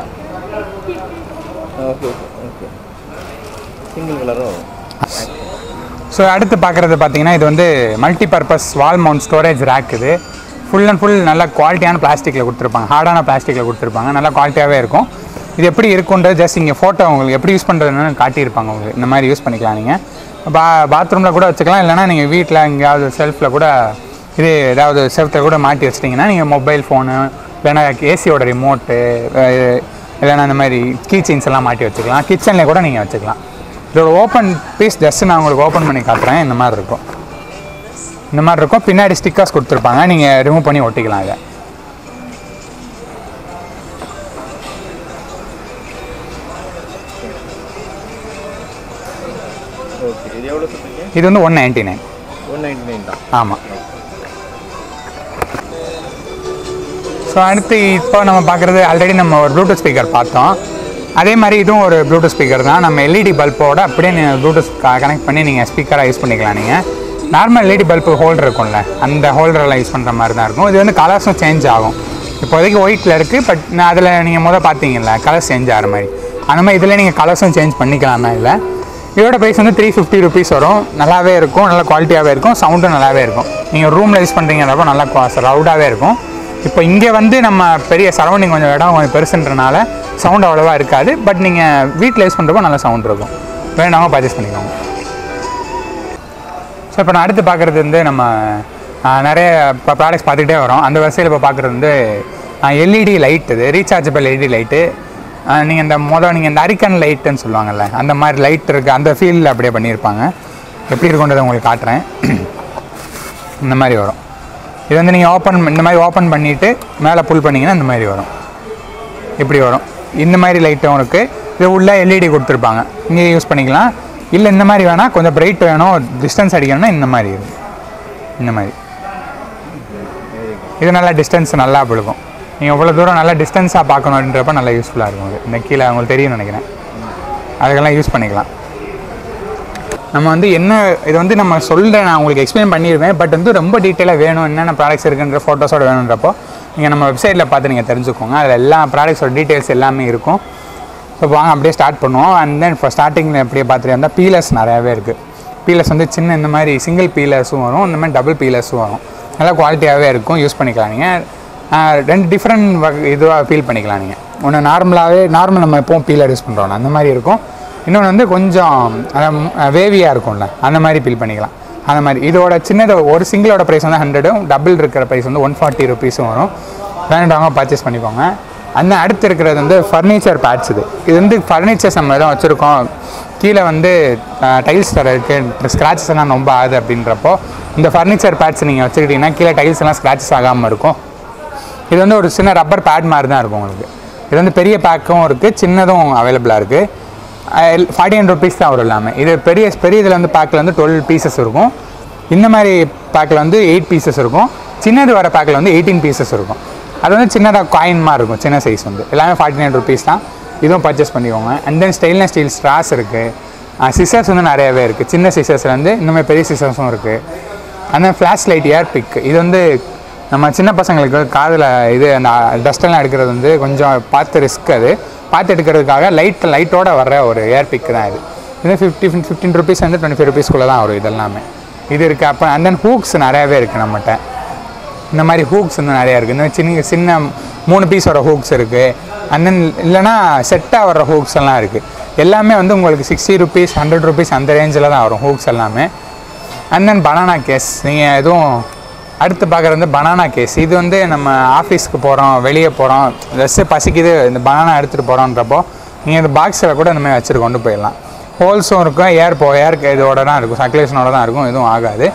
ஓகே ஓகே சிங்கிள் கலரும் ஸோ அடுத்து பார்க்குறது பார்த்தீங்கன்னா இது வந்து multipurpose wall mount storage rack இது ஃபுல் அண்ட் ஃபுல் நல்ல குவாலிட்டியான பிளாஸ்டிக்கில் கொடுத்துருப்பாங்க ஹார்டான பிளாஸ்டிக்கில் கொடுத்துருப்பாங்க நல்லா குவாலிட்டியாகவே இருக்கும் இது எப்படி இருக்குன்றது ஜஸ்ட் இங்கே ஃபோட்டோ உங்களுக்கு எப்படி யூஸ் பண்ணுறதுன்னு காட்டியிருப்பாங்க உங்களுக்கு இந்த மாதிரி யூஸ் பண்ணிக்கலாம் நீங்கள் பா பாத்ரூமில் கூட வச்சுக்கலாம் இல்லைனா நீங்கள் வீட்டில் எங்கேயாவது ஷெல்ஃபில் கூட இது ஏதாவது செவத்தில் கூட மாட்டி வச்சிட்டிங்கன்னா நீங்கள் மொபைல் ஃபோனு இல்லைனா ஏசியோட ரிமோட்டு இல்லைனா இந்த மாதிரி கீ செயின்ஸ் எல்லாம் மாட்டி வச்சுக்கலாம் கிச்சனில் கூட நீங்கள் வச்சுக்கலாம் இதோட ஓப்பன் பீஸ் ஜஸ்ட் நான் உங்களுக்கு ஓப்பன் பண்ணி காட்டுறேன் இந்த மாதிரி இருக்கும் இந்த மாதிரி இருக்கும் பின்னாடி ஸ்டிக்கர்ஸ் கொடுத்துருப்பாங்க நீங்கள் ரிமூவ் பண்ணி ஒட்டிக்கலாம் இதை ஓகே இது எவ்வளோ சொல்றீங்க இது வந்து one ninety nine one ninety nine தான் ஆமாம் ஸோ அடுத்து இப்போ நம்ம பார்க்குறது ஆல்ரெடி நம்ம ஒரு ப்ளூடூத் ஸ்பீக்கர் பார்த்தோம் அதே மாதிரி இதுவும் ஒரு ப்ளூடூத் ஸ்பீக்கர் தான் நம்ம எல்இடி பல்போட அப்படியே நீங்கள் ப்ளூடூத் கனெக்ட் பண்ணி நீங்கள் ஸ்பீக்கராக யூஸ் பண்ணிக்கலாம் நீங்கள் நார்மல் எல்இடி பல்பு ஹோல்டர் இருக்கும்ல அந்த ஹோல்டரெல்லாம் யூஸ் பண்ணுற மாதிரி தான் இருக்கும் இது வந்து கலர்ஸும் சேஞ்ச் ஆகும் இப்போதைக்கு ஒயிட்டில் இருக்குது பட் நான் அதில் நீங்கள் முதல் பார்த்தீங்கல்ல கலர்ஸ் சேஞ்ச் ஆகிற மாதிரி அந்த மாதிரி இதில் நீங்கள் கலர்ஸும் சேஞ்ச் பண்ணிக்கலாம் தான் இல்லை இதோட ப்ரைஸ் வந்து த்ரீ ஃபிஃப்டி ருபீஸ் வரும் நல்லாவே இருக்கும் நல்ல குவாலிட்டியாகவே இருக்கும் சவுண்டும் நல்லாவே இருக்கும் நீங்கள் ரூமில் யூஸ் பண்ணுறீங்கிறப்போ நல்லா ரவுடாகவே இருக்கும் இப்போ இங்கே வந்து நம்ம பெரிய சரௌண்டிங் கொஞ்சம் இடம் கொஞ்சம் பெருசுன்றனால சவுண்ட் அவ்வளோவா இருக்காது பட் நீங்கள் வீட்டில் யூஸ் பண்ணுறப்போ நல்ல சவுண்ட் இருக்கும் வேணாமல் பர்ச்சேஸ் பண்ணிக்கோங்க ஸோ இப்போ நான் அடுத்து பார்க்குறது வந்து நம்ம ஆ, நிறைய இப்போ ப்ராடக்ட்ஸ் பார்த்துக்கிட்டே வரோம் அந்த வரிசையில் இப்போ பார்க்குறது வந்து எல்இடி லைட் இது ரீசார்ஜபிள் எல்இடி லைட்டு நீங்கள் இந்த மொதல் நீங்கள் இந்த அரிக்கன் லைட்டுன்னு சொல்லுவாங்கல்ல அந்த மாதிரி லைட் இருக்குது அந்த ஃபீல்டில் அப்படியே பண்ணியிருப்பாங்க எப்படி இருக்குன்றதை உங்களுக்கு காட்டுறேன் இந்த மாதிரி வரும் இது வந்து நீங்கள் ஓப்பன் இந்த மாதிரி ஓப்பன் பண்ணிவிட்டு மேலே புல் பண்ணிங்கன்னா இந்த மாதிரி வரும் இப்படி வரும் இந்த மாதிரி லைட்டும் இருக்குது இது உள்ள எல்இடி கொடுத்துருப்பாங்க இங்கே யூஸ் பண்ணிக்கலாம் இல்லை இந்த மாதிரி வேணால் கொஞ்சம் பிரைட் வேணும் டிஸ்டன்ஸ் அடிக்கணும்னா இந்த மாதிரி இருக்கும் இந்த மாதிரி இது நல்லா டிஸ்டன்ஸ் நல்லா விழுகும் நீங்கள் எவ்வளோ தூரம் நல்லா டிஸ்டன்ஸாக பார்க்கணுன்றப்ப நல்லா யூஸ்ஃபுல்லாக இருக்கும் இது இந்த கீழே உங்களுக்கு தெரியும்னு நினைக்கிறேன் அதுக்கெல்லாம் யூஸ் பண்ணிக்கலாம் நம்ம வந்து என்ன இது வந்து நம்ம சொல்கிறேன் நான் உங்களுக்கு எக்ஸ்பிளைன் பண்ணிடுவேன் பட் வந்து ரொம்ப டீட்டெயிலாக வேணும் என்னென்ன ப்ராடக்ட்ஸ் இருக்குன்ற ஃபோட்டோஸோட வேணுன்றப்போ நீங்கள் நம்ம வெப்சைட்டில் பார்த்து நீங்கள் தெரிஞ்சுக்கோங்க அதில் எல்லா ப்ராடக்ட்ஸோட டீட்டெயில்ஸ் எல்லாமே இருக்கும் ஸோ வாங்க அப்படியே ஸ்டார்ட் பண்ணுவோம் அண்ட் தென் இப்போ ஸ்டார்டிங்கில் எப்படியே பார்த்துட்டு இருந்தால் பீலர்ஸ் நிறையாவே இருக்குது பீலர்ஸ் வந்து சின்ன இந்த மாதிரி சிங்கிள் பீலர்ஸும் வரும் இந்த மாதிரி டபுள் பீலர்ஸும் வரும் நல்லா குவாலிட்டியாகவே இருக்கும் யூஸ் பண்ணிக்கலாம் நீங்கள் ரெண்டு டிஃப்ரெண்ட் வகை இதுவாக ஃபீல் பண்ணிக்கலாம் நீங்கள் ஒன்று நார்மலாகவே நார்மல் நம்ம எப்பவும் பீலர் யூஸ் பண்ணுறோம் அந்த மாதிரி இருக்கும் இன்னொன்று வந்து கொஞ்சம் வேவியாக இருக்கும்ல அந்த மாதிரி ஃபீல் பண்ணிக்கலாம் அந்த மாதிரி இதோட சின்னது ஒரு சிங்கிளோட ப்ரைஸ் வந்து ஹண்ட்ரடும் டபுள் இருக்கிற ப்ரைஸ் வந்து ஒன் ஃபார்ட்டி ருபீஸும் வரும் வேணுன்றவங்க பர்ச்சேஸ் பண்ணிக்கோங்க அந்த அடுத்து இருக்கிறது வந்து ஃபர்னிச்சர் பேட்ச் இது இது வந்து ஃபர்னிச்சர்ஸ் நம்ம எதுவும் வச்சுருக்கோம் கீழே வந்து டைல்ஸ் தர இருக்குது ஸ்க்ராச்சஸ் எல்லாம் ரொம்ப ஆகுது அப்படின்றப்போ இந்த ஃபர்னிச்சர் பேட்ஸ் நீங்கள் வச்சுக்கிட்டிங்கன்னா கீழே டைல்ஸ் எல்லாம் ஸ்க்ராச்சஸ் ஆகாமல் இருக்கும் இது வந்து ஒரு சின்ன ரப்பர் பேட் மாதிரி தான் இருக்கும் உங்களுக்கு இது வந்து பெரிய பேக்கும் இருக்குது சின்னதும் அவைலபிளாக இருக்குது ஃபார்ட்டி நைன் ருபீஸ் தான் வரும் எல்லாமே இது பெரிய பெரிய இதில் வந்து பேக்கில் வந்து டுவெல் பீசஸ் இருக்கும் இந்த மாதிரி பேக்கில் வந்து எயிட் பீசஸ் இருக்கும் சின்னது வர பேக்கில் வந்து எயிட்டீன் பீசஸ் இருக்கும் அது வந்து சின்னதாக காயின் மாதிரி இருக்கும் சின்ன சைஸ் வந்து எல்லாமே ஃபார்ட்டி நைன் ருபீஸ் தான் இதுவும் பர்ச்சேஸ் பண்ணிக்கோங்க and then stainless steel straws இருக்குது சிசர்ஸ் வந்து நிறையவே இருக்குது சின்ன சிசர்ஸ்லேருந்து இந்த மாதிரி பெரிய சிசர்ஸும் இருக்குது அந்த ஃப்ளாஷ் லைட் ஏர் பிக் இது வந்து நம்ம சின்ன பசங்களுக்கு காதில் இது அந்த டஸ்டெல்லாம் எடுக்கிறது வந்து கொஞ்சம் பார்த்து ரிஸ்க் அது பார்த்து எடுக்கிறதுக்காக லைட் லைட்டோட வர்ற ஒரு ஏர் பிக் தான் இது இது ஃபிஃப்டி ஃபிஃப்டீன் ருபீஸ் வந்து டுவெண்ட்டி ஃபைவ் ருபீஸ்க்குள்ளே தான் வரும் இதெல்லாமே இது இருக்குது அப்போ அண்ட் தென் ஹூக்ஸ் நிறையாவே இருக்குது நம்மகிட்ட இந்த மாதிரி ஹூக்ஸ் வந்து நிறையா இருக்குது இந்த சின்ன சின்ன மூணு பீஸ் வர ஹூக்ஸ் இருக்குது அண்ட் தென் இல்லைனா செட்டாக வர ஹூக்ஸ் எல்லாம் இருக்குது எல்லாமே வந்து உங்களுக்கு சிக்ஸ்டி ருபீஸ் ஹண்ட்ரட் ருபீஸ் அந்த ரேஞ்சில் தான் வரும் ஹூக்ஸ் எல்லாமே அண்ட் தென் பனானா கேஸ் நீங்கள் எதுவும் அடுத்து பார்க்குறது வந்து பனானா கேஸ் இது வந்து நம்ம ஆஃபீஸ்க்கு போகிறோம் வெளியே போகிறோம் ட்ரெஸ்ஸு பசிக்குது இந்த பனானா எடுத்துகிட்டு போகிறோன்றப்போ நீங்கள் இந்த பாக்ஸில் கூட இந்த மாதிரி வச்சுட்டு கொண்டு போயிடலாம் ஹோல்ஸும் இருக்கும் ஏர் போ ஏர் இதோட தான் இருக்கும் சர்க்குலேஷனோட தான் இருக்கும் எதுவும் ஆகாது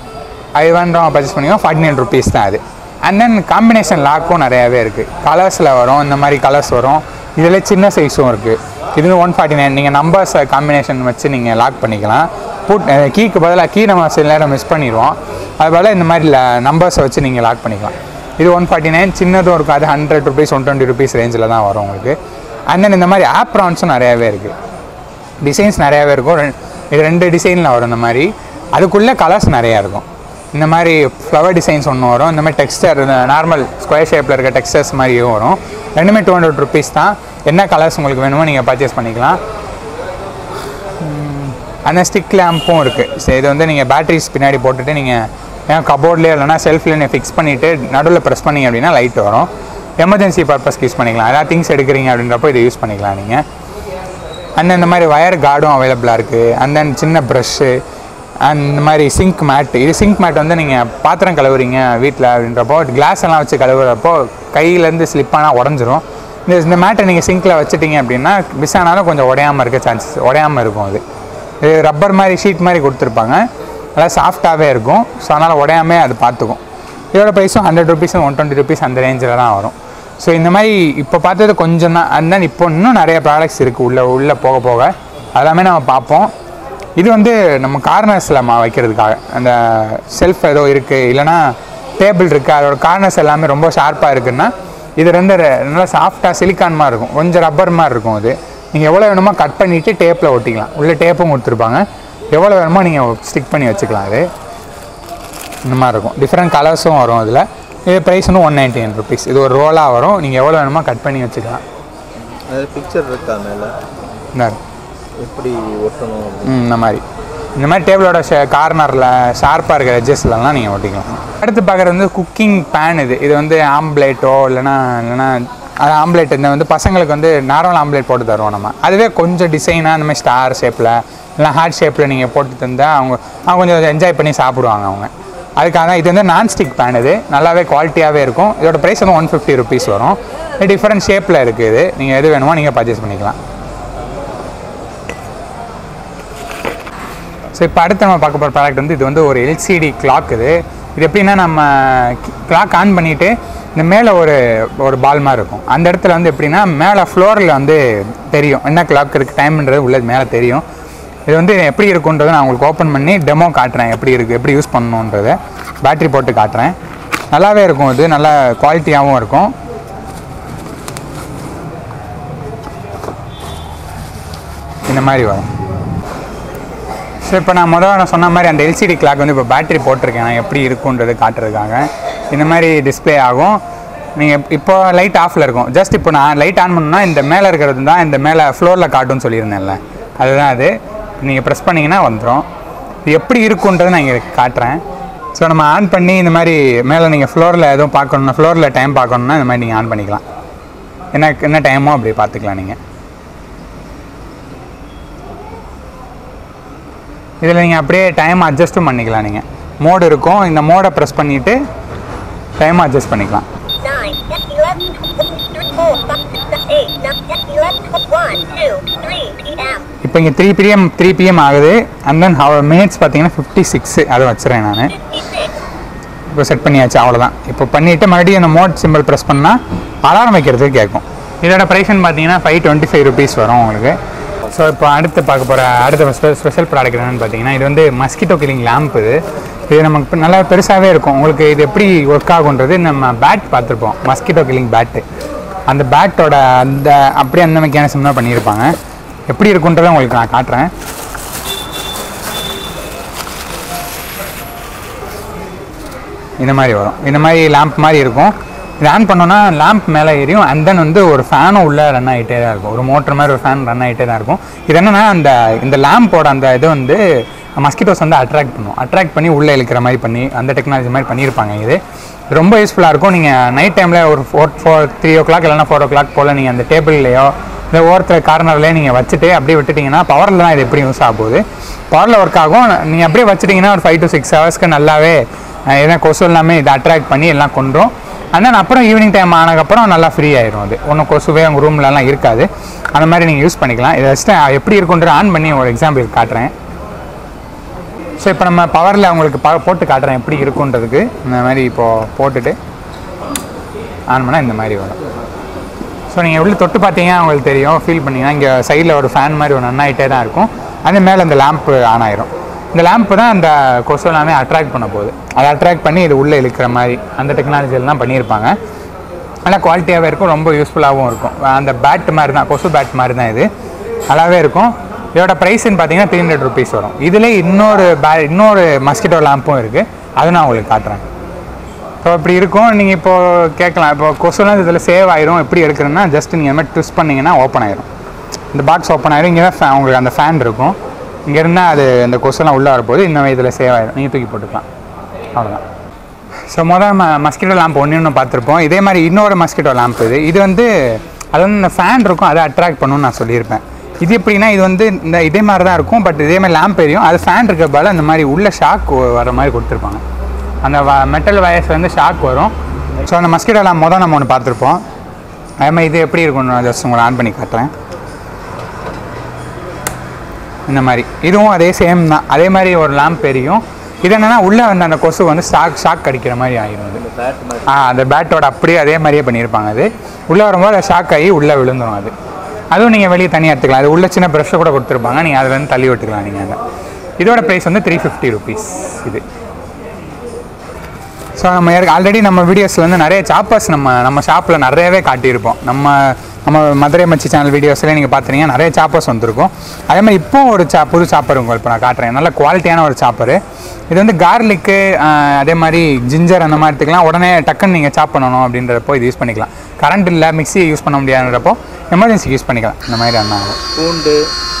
அது வேண்டவங்க பர்ச்சேஸ் பண்ணிக்கோ ஃபார்ட்டி நைன் ருபீஸ் தான் அது அண்ட் தென் காம்பினேஷன் லாக்கும் நிறையாவே இருக்குது கலர்ஸில் வரும் இந்த மாதிரி கலர்ஸ் வரும் இதில் சின்ன சைஸும் இருக்குது இது ஒன் ஃபார்ட்டி நைன் நீங்கள் நம்பர்ஸ் காம்பினேஷன் வச்சு நீங்கள் லாக் பண்ணிக்கலாம் புட் கீக்கு பதிலாக கீ நம்ம சில நேரம் மிஸ் பண்ணிடுவோம் அதுபோல் இந்த மாதிரி நம்பர்ஸை வச்சு நீங்கள் லாக் பண்ணிக்கலாம் இது ஒன் ஃபார்ட்டி நைன் சின்னதும் இருக்கும் அது hundred rupees one twenty rupees ரேஞ்சில் தான் வரும் உங்களுக்கு அண்ட் தென் இந்த மாதிரி ஆப்ரான்ஸும் நிறையாவே இருக்குது டிசைன்ஸ் நிறையாவே இருக்கும் ரெ- இது ரெண்டு டிசைனில் வரும் இந்த மாதிரி அதுக்குள்ளே கலர்ஸ் நிறையா இருக்கும் இந்த மாதிரி ஃப்ளவர் டிசைன்ஸ் ஒன்று வரும் இந்த மாதிரி டெக்ஸ்டர் நார்மல் ஸ்கொயர் ஷேப்பில் இருக்க டெக்ஸ்டர்ஸ் மாதிரியும் வரும் ரெண்டுமே டூ ஹண்ட்ரட் ருபீஸ் தான் என்ன கலர்ஸ் உங்களுக்கு வேணுமோ நீங்கள் பர்ச்சேஸ் பண்ணிக்கலாம் உம், அந்த ஸ்டிக் லேம்பும் இருக்குது சரி இது வந்து நீங்கள் பேட்டரிஸ் பின்னாடி போட்டுட்டு நீங்கள் ஏன் கபோர்ட்லேயே இல்லைனா செல்ஃப்லேயே நீங்கள் ஃபிக்ஸ் பண்ணிவிட்டு நடுவில் ப்ரெஸ் பண்ணீங்க அப்படின்னா லைட் வரும் எமர்ஜென்சி பர்பஸ்க்கு யூஸ் பண்ணிக்கலாம் ஏதாவது திங்ஸ் எடுக்கிறீங்க அப்படின்றப்போ இதை யூஸ் பண்ணிக்கலாம் நீங்கள் அண்ட் இந்த மாதிரி வயர் கார்டும் அவைலபிளாக இருக்குது அண்ட் தென் சின்ன ப்ரஷ்ஷு அண்ட் இந்த மாதிரி சிங்க் மேட் இது சிங்க் மேட் வந்து நீங்கள் பாத்திரம் கழுவுறீங்க வீட்டில் அப்படின்றப்போ கிளாஸ் எல்லாம் வச்சு கழுவுறப்போ கையிலேருந்து ஸ்லிப்பானால் உடஞ்சிரும் இந்த இந்த மேட்டை நீங்கள் சிங்கில் வச்சுட்டீங்க அப்படின்னா மிஸ் ஆனாலும் கொஞ்சம் உடையாமல் இருக்க சான்சஸ் உடையாமல் இருக்கும் அது இது ரப்பர் மாதிரி ஷீட் மாதிரி கொடுத்துருப்பாங்க நல்லா சாஃப்டாகவே இருக்கும் ஸோ அதனால் உடையாமே அது பார்த்துக்கும் இதோட ப்ரைஸும் ஹண்ட்ரட் ருபீஸும் ஒன் டுவெண்ட்டி ருபீஸ் அந்த ரேஞ்சில் தான் வரும் ஸோ இந்த மாதிரி இப்போ பார்த்தது கொஞ்சம் தான் and then இப்போ இன்னும் நிறைய ப்ராடக்ட்ஸ் இருக்குது உள்ளே உள்ளே போக போக அதெல்லாமே நம்ம பார்ப்போம் இது வந்து நம்ம கார்னர்ஸில் மா வைக்கிறதுக்காக அந்த செல்ஃப் ஏதோ இருக்குது இல்லைனா டேபிள் இருக்குது அதோட கார்னர்ஸ் எல்லாமே ரொம்ப ஷார்ப்பாக இருக்குன்னா இது ரெண்டு ரெ- நல்லா சாஃப்டாக சிலிக்கான் மாதிரி இருக்கும் கொஞ்சம் ரப்பர் மாதிரி இருக்கும் அது நீங்கள் எவ்வளோ வேணுமோ கட் பண்ணிவிட்டு டேப்பில் ஒட்டிக்கலாம் உள்ளே டேப்பும் கொடுத்துருப்பாங்க எவ்வளோ வேணுமோ நீங்கள் ஸ்டிக் பண்ணி வச்சுக்கலாம் அது இந்த மாதிரி இருக்கும் டிஃப்ரெண்ட் கலர்ஸும் வரும் அதில் இது ப்ரைஸ் வந்து ஒன் நைன்டி நைன் ருபீஸ் இது ஒரு ரோலாக வரும் நீங்கள் எவ்வளோ வேணுமோ கட் பண்ணி வச்சுக்கலாம் அது பிக்சர் இருக்கா மேலே இந்த எப்படி ஒட்டணும் ம், இந்த மாதிரி இந்த மாதிரி டேபிளோட கார்னரில் ஷார்ப்பாக இருக்கிற எட்ஜஸ்லலாம் நீங்கள் ஒட்டிக்கலாம் அடுத்து பார்க்குறது வந்து குக்கிங் பேன் இது இது வந்து ஆம்ப்லேட்டோ இல்லைனா இல்லைனா அது ஆம்ப்லேட் இந்த வந்து பசங்களுக்கு வந்து நார்மல் ஆம்ப்லேட் போட்டு தருவோம் நம்ம அதுவே கொஞ்சம் டிசைனாக இந்த மாதிரி ஸ்டார் ஷேப்பில் இல்லை ஹார்ட் ஷேப்பில் நீங்கள் போட்டு தந்தால் அவங்க அவங்க கொஞ்சம் என்ஜாய் பண்ணி சாப்பிடுவாங்க அவங்க அதுக்காக தான் இது வந்து நான்ஸ்டிக் பேன் இது நல்லாவே குவாலிட்டியாகவே இருக்கும் இதோட ப்ரைஸ் வந்து ஒன் ஃபிஃப்டி ருபீஸ் வரும் இது டிஃப்ரெண்ட் ஷேப்பில் இருக்குது இது நீங்கள் எது வேணுமோ நீங்கள் பர்ச்சேஸ் பண்ணிக்கலாம் ஸோ இப்போ அடுத்து நம்ம பார்க்க போகிற ப்ராடக்ட் வந்து இது வந்து ஒரு எல்சிடி கிளாக் இது இது எப்படின்னா நம்ம கிளாக் ஆன் பண்ணிவிட்டு இந்த மேலே ஒரு ஒரு பால் மாதிரி இருக்கும் அந்த இடத்துல வந்து எப்படின்னா மேலே ஃப்ளோரில் வந்து தெரியும் என்ன கிளாக் இருக்குது டைம்ன்றது உள்ளது மேலே தெரியும் இது வந்து எப்படி இருக்குன்றதை நான் உங்களுக்கு ஓப்பன் பண்ணி டெமோ காட்டுறேன் எப்படி இருக்குது எப்படி யூஸ் பண்ணணுன்றதை பேட்டரி போட்டு காட்டுறேன் நல்லாவே இருக்கும் இது நல்ல குவாலிட்டியாகவும் இருக்கும் இந்த மாதிரி வரும் ஸோ இப்போ நான் முதல்ல நான் சொன்ன மாதிரி அந்த எல்சிடி கிளாக் வந்து இப்போ பேட்டரி போட்டிருக்கேன் நான் எப்படி இருக்குன்றது காட்டுறதுக்காக இந்த மாதிரி டிஸ்ப்ளே ஆகும் நீங்கள் இப்போ லைட் ஆஃபில் இருக்கும் ஜஸ்ட் இப்போ நான் லைட் ஆன் பண்ணா இந்த மேலே இருக்கிறது தான் இந்த மேலே ஃப்ளோரில் காட்டும்னு சொல்லியிருந்தேன்ல அதுதான் அது நீங்கள் ப்ரெஸ் பண்ணிங்கன்னா வந்துடும் இது எப்படி இருக்குன்றதை நான் இங்கே காட்டுறேன் ஸோ நம்ம ஆன் பண்ணி இந்த மாதிரி மேலே நீங்கள் ஃப்ளோரில் எதுவும் பார்க்கணுன்னா ஃப்ளோரில் டைம் பார்க்கணுன்னா இந்த மாதிரி நீங்கள் ஆன் பண்ணிக்கலாம் என்ன என்ன டைமோ அப்படி பார்த்துக்கலாம் நீங்கள் இதில் நீங்கள் அப்படியே டைம் அட்ஜஸ்ட்டும் பண்ணிக்கலாம் நீங்கள் மோடு இருக்கும் இந்த மோடை ப்ரெஸ் பண்ணிவிட்டு டைம் அட்ஜஸ்ட் பண்ணிக்கலாம் nine, eleven, three, four, five, six, eight, nine, eleven, one, two, three p.m. இப்போ இங்கே த்ரீ பிஎம் த்ரீ பிஎம் ஆகுது அண்ட் தென் அவர் மினிட்ஸ் பார்த்தீங்கன்னா ஃபிஃப்டி சிக்ஸு அதை வச்சுறேன் நான் இப்போ செட் பண்ணியாச்சு அவ்வளோதான் இப்போ பண்ணிவிட்டு மறுபடியும் அந்த மோட் சிம்பிள் ப்ரெஸ் பண்ணால் அலாரம் வைக்கிறதுக்கு கேட்கும் இதோட ப்ரைஸ்னு பார்த்தீங்கன்னா ஃபைவ் டுவெண்ட்டி ஃபைவ் ருபீஸ் வரும் உங்களுக்கு ஸோ இப்போ அடுத்து பார்க்க போகிற அடுத்த ஸ்பெ ஸ்பெஷல் ப்ராடக்ட் என்னென்னு பார்த்தீங்கன்னா இது வந்து மஸ்கிட்டோ கில்லிங் லேம்ப் இது இது நமக்கு இப்ப நல்லா பெருசாகவே இருக்கும் உங்களுக்கு இது எப்படி ஒர்க் ஆகுன்றது நம்ம பேட் பார்த்துருப்போம் மஸ்கிட்டோ கில்லிங் பேட்டு அந்த பேட்டோட அந்த அப்படியே அந்த மெக்கானிசம் தான் பண்ணியிருப்பாங்க எப்படி இருக்குன்றதை உங்களுக்கு நான் காட்டுறேன் இந்த மாதிரி வரும் இந்த மாதிரி லேம்ப் மாதிரி இருக்கும் இது ஆன் பண்ணோன்னா லேம்ப் மேலே எரியும் அண்ட் தென் வந்து ஒரு ஃபேனும் உள்ளே ரன் ஆகிட்டே தான் இருக்கும் ஒரு மோட்டர் மாதிரி ஒரு ஃபேன் ரன் ஆகிட்டே தான் இருக்கும் இது என்னென்னா அந்த இந்த லேம்போட அந்த இது வந்து மஸ்கிட்டோஸ் வந்து அட்ராக்ட் பண்ணும் அட்ராக்ட் பண்ணி உள்ளே இழுக்கிற மாதிரி பண்ணி அந்த டெக்னாலஜி மாதிரி பண்ணியிருப்பாங்க இது ரொம்ப யூஸ்ஃபுல்லாக இருக்கும் நீங்கள் நைட் டைமில் ஒரு four four three o'clock இல்லைனா ஃபோர் ஓ கிளாக் போல் நீங்கள் அந்த டேபிள்லையோ இந்த ஓரத்தில் கார்னர்லேயே நீங்கள் வச்சுட்டு அப்படியே விட்டுட்டிங்கன்னா பவரில் தான் இது எப்படி யூஸ் ஆக போகுது பவரில் ஒர்க் ஆகும் நீங்கள் அப்படியே வச்சுட்டிங்கன்னா ஒரு ஃபைவ் டு சிக்ஸ் ஹவர்ஸ்க்கு நல்லாவே அஹ், எதனா கொசு எல்லாமே இதை அட்ராக்ட் பண்ணி எல்லாம் கொண்டுரும் and then அப்புறம் ஈவினிங் டைம் ஆனதுக்கப்புறம் நல்லா ஃப்ரீ ஆயிரும் அது ஒன்றும் கொசுவே உங்கள் ரூம்லலாம் இருக்காது அந்த மாதிரி நீங்கள் யூஸ் பண்ணிக்கலாம் இதை வச்சுட்டு எப்படி இருக்குன்றது ஆன் பண்ணி ஒரு எக்ஸாம்பிளுக்கு காட்டுறேன் ஸோ இப்போ நம்ம பவரில் உங்களுக்கு ப போட்டு காட்டுறேன் எப்படி இருக்குன்றதுக்கு இந்த மாதிரி இப்போது போட்டுட்டு ஆன் பண்ணால் இந்த மாதிரி வரும் ஸோ நீங்கள் உள்ள தொட்டு பார்த்தீங்கன்னா உங்களுக்கு தெரியும் ஃபீல் பண்ணீங்கன்னா இங்கே சைடில் ஒரு ஃபேன் மாதிரி ஒன்று ரன் ஆகிட்டே தான் இருக்கும் அது மேலே அந்த லேம்ப்பு ஆன் ஆயிரும் இந்த லேம்ப்பு தான் அந்த கொசு எல்லாமே அட்ராக்ட் பண்ண போகுது அதை அட்ராக்ட் பண்ணி இது உள்ளே இழுக்கிற மாதிரி அந்த டெக்னாலஜி எல்லாம் பண்ணியிருப்பாங்க நல்லா குவாலிட்டியாகவே இருக்கும் ரொம்ப யூஸ்ஃபுல்லாகவும் இருக்கும் அந்த பேட் மாதிரி தான் கொசு பேட் மாதிரி தான் இது நல்லாவே இருக்கும் இதோட ப்ரைஸ்ன்னு பார்த்தீங்கன்னா த்ரீ ஹண்ட்ரட் ருபீஸ் வரும் இதுலேயே இன்னொரு பே இன்னொரு மஸ்கிட்டோ லேம்பும் இருக்குது அது நான் உங்களுக்கு காட்டுறேன் ஸோ இப்படி இருக்கும் நீங்கள் இப்போ கேட்கலாம் இப்போ கொசுலாம் இதில் சேவ் ஆயிரும் எப்படி எடுக்கிறேன்னா ஜஸ்ட் நீங்கள் மாதிரி ட்விஸ்ட் பண்ணிங்கன்னா ஓப்பன் ஆயிரும் இந்த பாக்ஸ் ஓப்பன் ஆயிரும் இங்கே தான் fa- உங்களுக்கு அந்த ஃபேன் இருக்கும் இங்கே இருந்தால் அது அந்த கொசுலாம் உள்ளே வரப்போது இந்த இதில் சேவ் ஆயிரும் நீங்கள் தூக்கி போட்டுக்கலாம் அவ்வளோதான் ஸோ மொதல் ம மஸ்கிட்டோ லேம்ப் ஒன்று ஒன்று பார்த்துருப்போம் இதே மாதிரி இன்னொரு மஸ்கிட்டோ லேம்ப் இது இது வந்து அது வந்து இந்த ஃபேன் இருக்கும் அதை அட்ராக்ட் பண்ணுன்னு நான் சொல்லியிருப்பேன் இது எப்படின்னா இது வந்து இந்த இதே மாதிரி தான் இருக்கும் பட் இதே மாதிரி லேம்ப் எரியும் அது ஃபேன் இருக்க பதில் அந்த மாதிரி உள்ள ஷாக் வர மாதிரி கொடுத்துருப்பாங்க அந்த மெட்டல் வயர்ஸ் வந்து ஷாக் வரும் ஸோ அந்த மஸ்கிட்டோ லேம்ப் மொதல் நம்ம ஒன்று பார்த்துருப்போம் அதே மாதிரி இது எப்படி இருக்கும்னு நான் ஜஸ்ட் உங்களை ஆன் பண்ணி காட்டுறேன் இந்த மாதிரி இதுவும் அதே சேம் தான் அதே மாதிரி ஒரு லேம்ப் எரியும் இது என்னன்னா உள்ளே வந்து அந்த கொசு வந்து ஷாக் ஷாக் அடிக்கிற மாதிரி ஆயிரும் அது ஆ அந்த பேட்டோட அப்படியே அதே மாதிரியே பண்ணியிருப்பாங்க அது உள்ளே வரும்போது அது ஷாக் ஆகி உள்ளே விழுந்துடும் அது அதுவும் நீங்கள் வெளியே தனியாக எடுத்துக்கலாம் அது உள்ள சின்ன ப்ரெஷ்ஷை கூட கொடுத்துருப்பாங்க நீங்கள் அதுலேருந்து தள்ளி விட்டுக்கலாம் நீங்கள் அதை இதோட ப்ரைஸ் வந்து த்ரீ ஃபிஃப்டி ருபீஸ் இது ஸோ நம்ம ஆல்ரெடி நம்ம வீடியோஸில் வந்து நிறைய சாப்பர்ஸ் நம்ம நம்ம ஷாப்பில் நிறையவே காட்டியிருப்போம் நம்ம நம்ம மதுரை மச்சி சேனல் வீடியோஸ்லேயே நீங்கள் பார்த்தீங்கன்னா நிறைய சாப்பர்ஸ் வந்திருக்கும் அதே மாதிரி இப்போ ஒரு சா புது சாப்பர் உங்களுக்கு இப்போ நான் காட்டுறேன் நல்ல குவாலிட்டியான ஒரு சாப்பர் இது வந்து கார்லிக்கு அதே மாதிரி ஜிஞ்சர் அந்த மாதிரி எடுத்துக்கலாம் உடனே டக்குன்னு நீங்கள் சாப் பண்ணணும் அப்படின்றப்போ இது யூஸ் பண்ணிக்கலாம் கரண்ட் இல்லை மிக்ஸி யூஸ் பண்ண முடியாதுன்றப்போ எமர்ஜென்சிக்கு யூஸ் பண்ணிக்கலாம் இந்த மாதிரி அந்த பூண்டு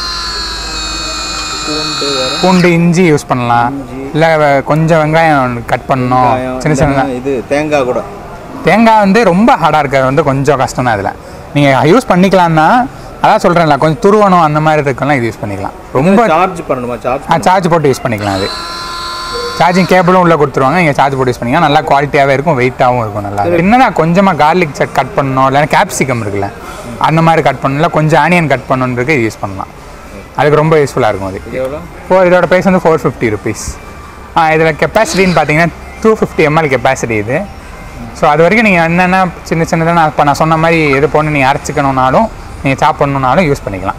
பூண்டு வேற பூண்டு இஞ்சி யூஸ் பண்ணலாம் இல்லை கொஞ்சம் வெங்காயம் கட் பண்ணணும் சின்ன சின்ன இல்லைன்னா இது தேங்காய் கூட தேங்காய் வந்து ரொம்ப ஹார்டாக இருக்கிறது வந்து கொஞ்சம் கஷ்டம் தான் இதில் நீங்கள் யூஸ் பண்ணிக்கலாம்னா அதான் சொல்கிறேன்ல கொஞ்சம் துருவணும் அந்த மாதிரி இருக்கலாம் இது யூஸ் பண்ணிக்கலாம் ரொம்ப சார்ஜ் பண்ணணுமா சார்ஜ் ஆ சார்ஜ் போட்டு யூஸ் பண்ணிக்கலாம் அது சார்ஜிங் கேபிளும் உள்ளே கொடுத்துருவாங்க நீங்கள் சார்ஜ் போட்டு யூஸ் பண்ணிக்கலாம் நல்லா குவாலிட்டியாகவே இருக்கும் வெயிட்டாகவும் இருக்கும் நல்லா என்னன்னா கொஞ்சமாக கார்லிக் செட் கட் பண்ணணும் இல்லைன்னா கேப்சிகம் இருக்குல்ல அந்த மாதிரி கட் பண்ணணும் இல்லை கொஞ்சம் ஆனியன் கட் பண்ணணுன்றதுக்கு இது யூஸ் பண்ணலாம் அதுக்கு ரொம்ப யூஸ்ஃபுல்லாக இருக்கும் அது எவ்வளோ ஃபோர் இதோட ப்ரைஸ் வந்து ஃபோர் ஃபிஃப்டி ருபீஸ் ஆ இதில் கெப்பாசிட்டின்னு பார்த்தீங்கன்னா டூ ஃபிஃப்டி எம்எல் கெப்பாசிட்டி இது ஸோ அது வரைக்கும் நீங்கள் என்னென்ன சின்ன சின்னதாக நான் இப்போ நான் சொன்ன மாதிரி எது போட்டு நீங்கள் அரைச்சிக்கணுன்னாலும் நீங்கள் சாப் பண்ணணுன்னாலும் யூஸ் பண்ணிக்கலாம்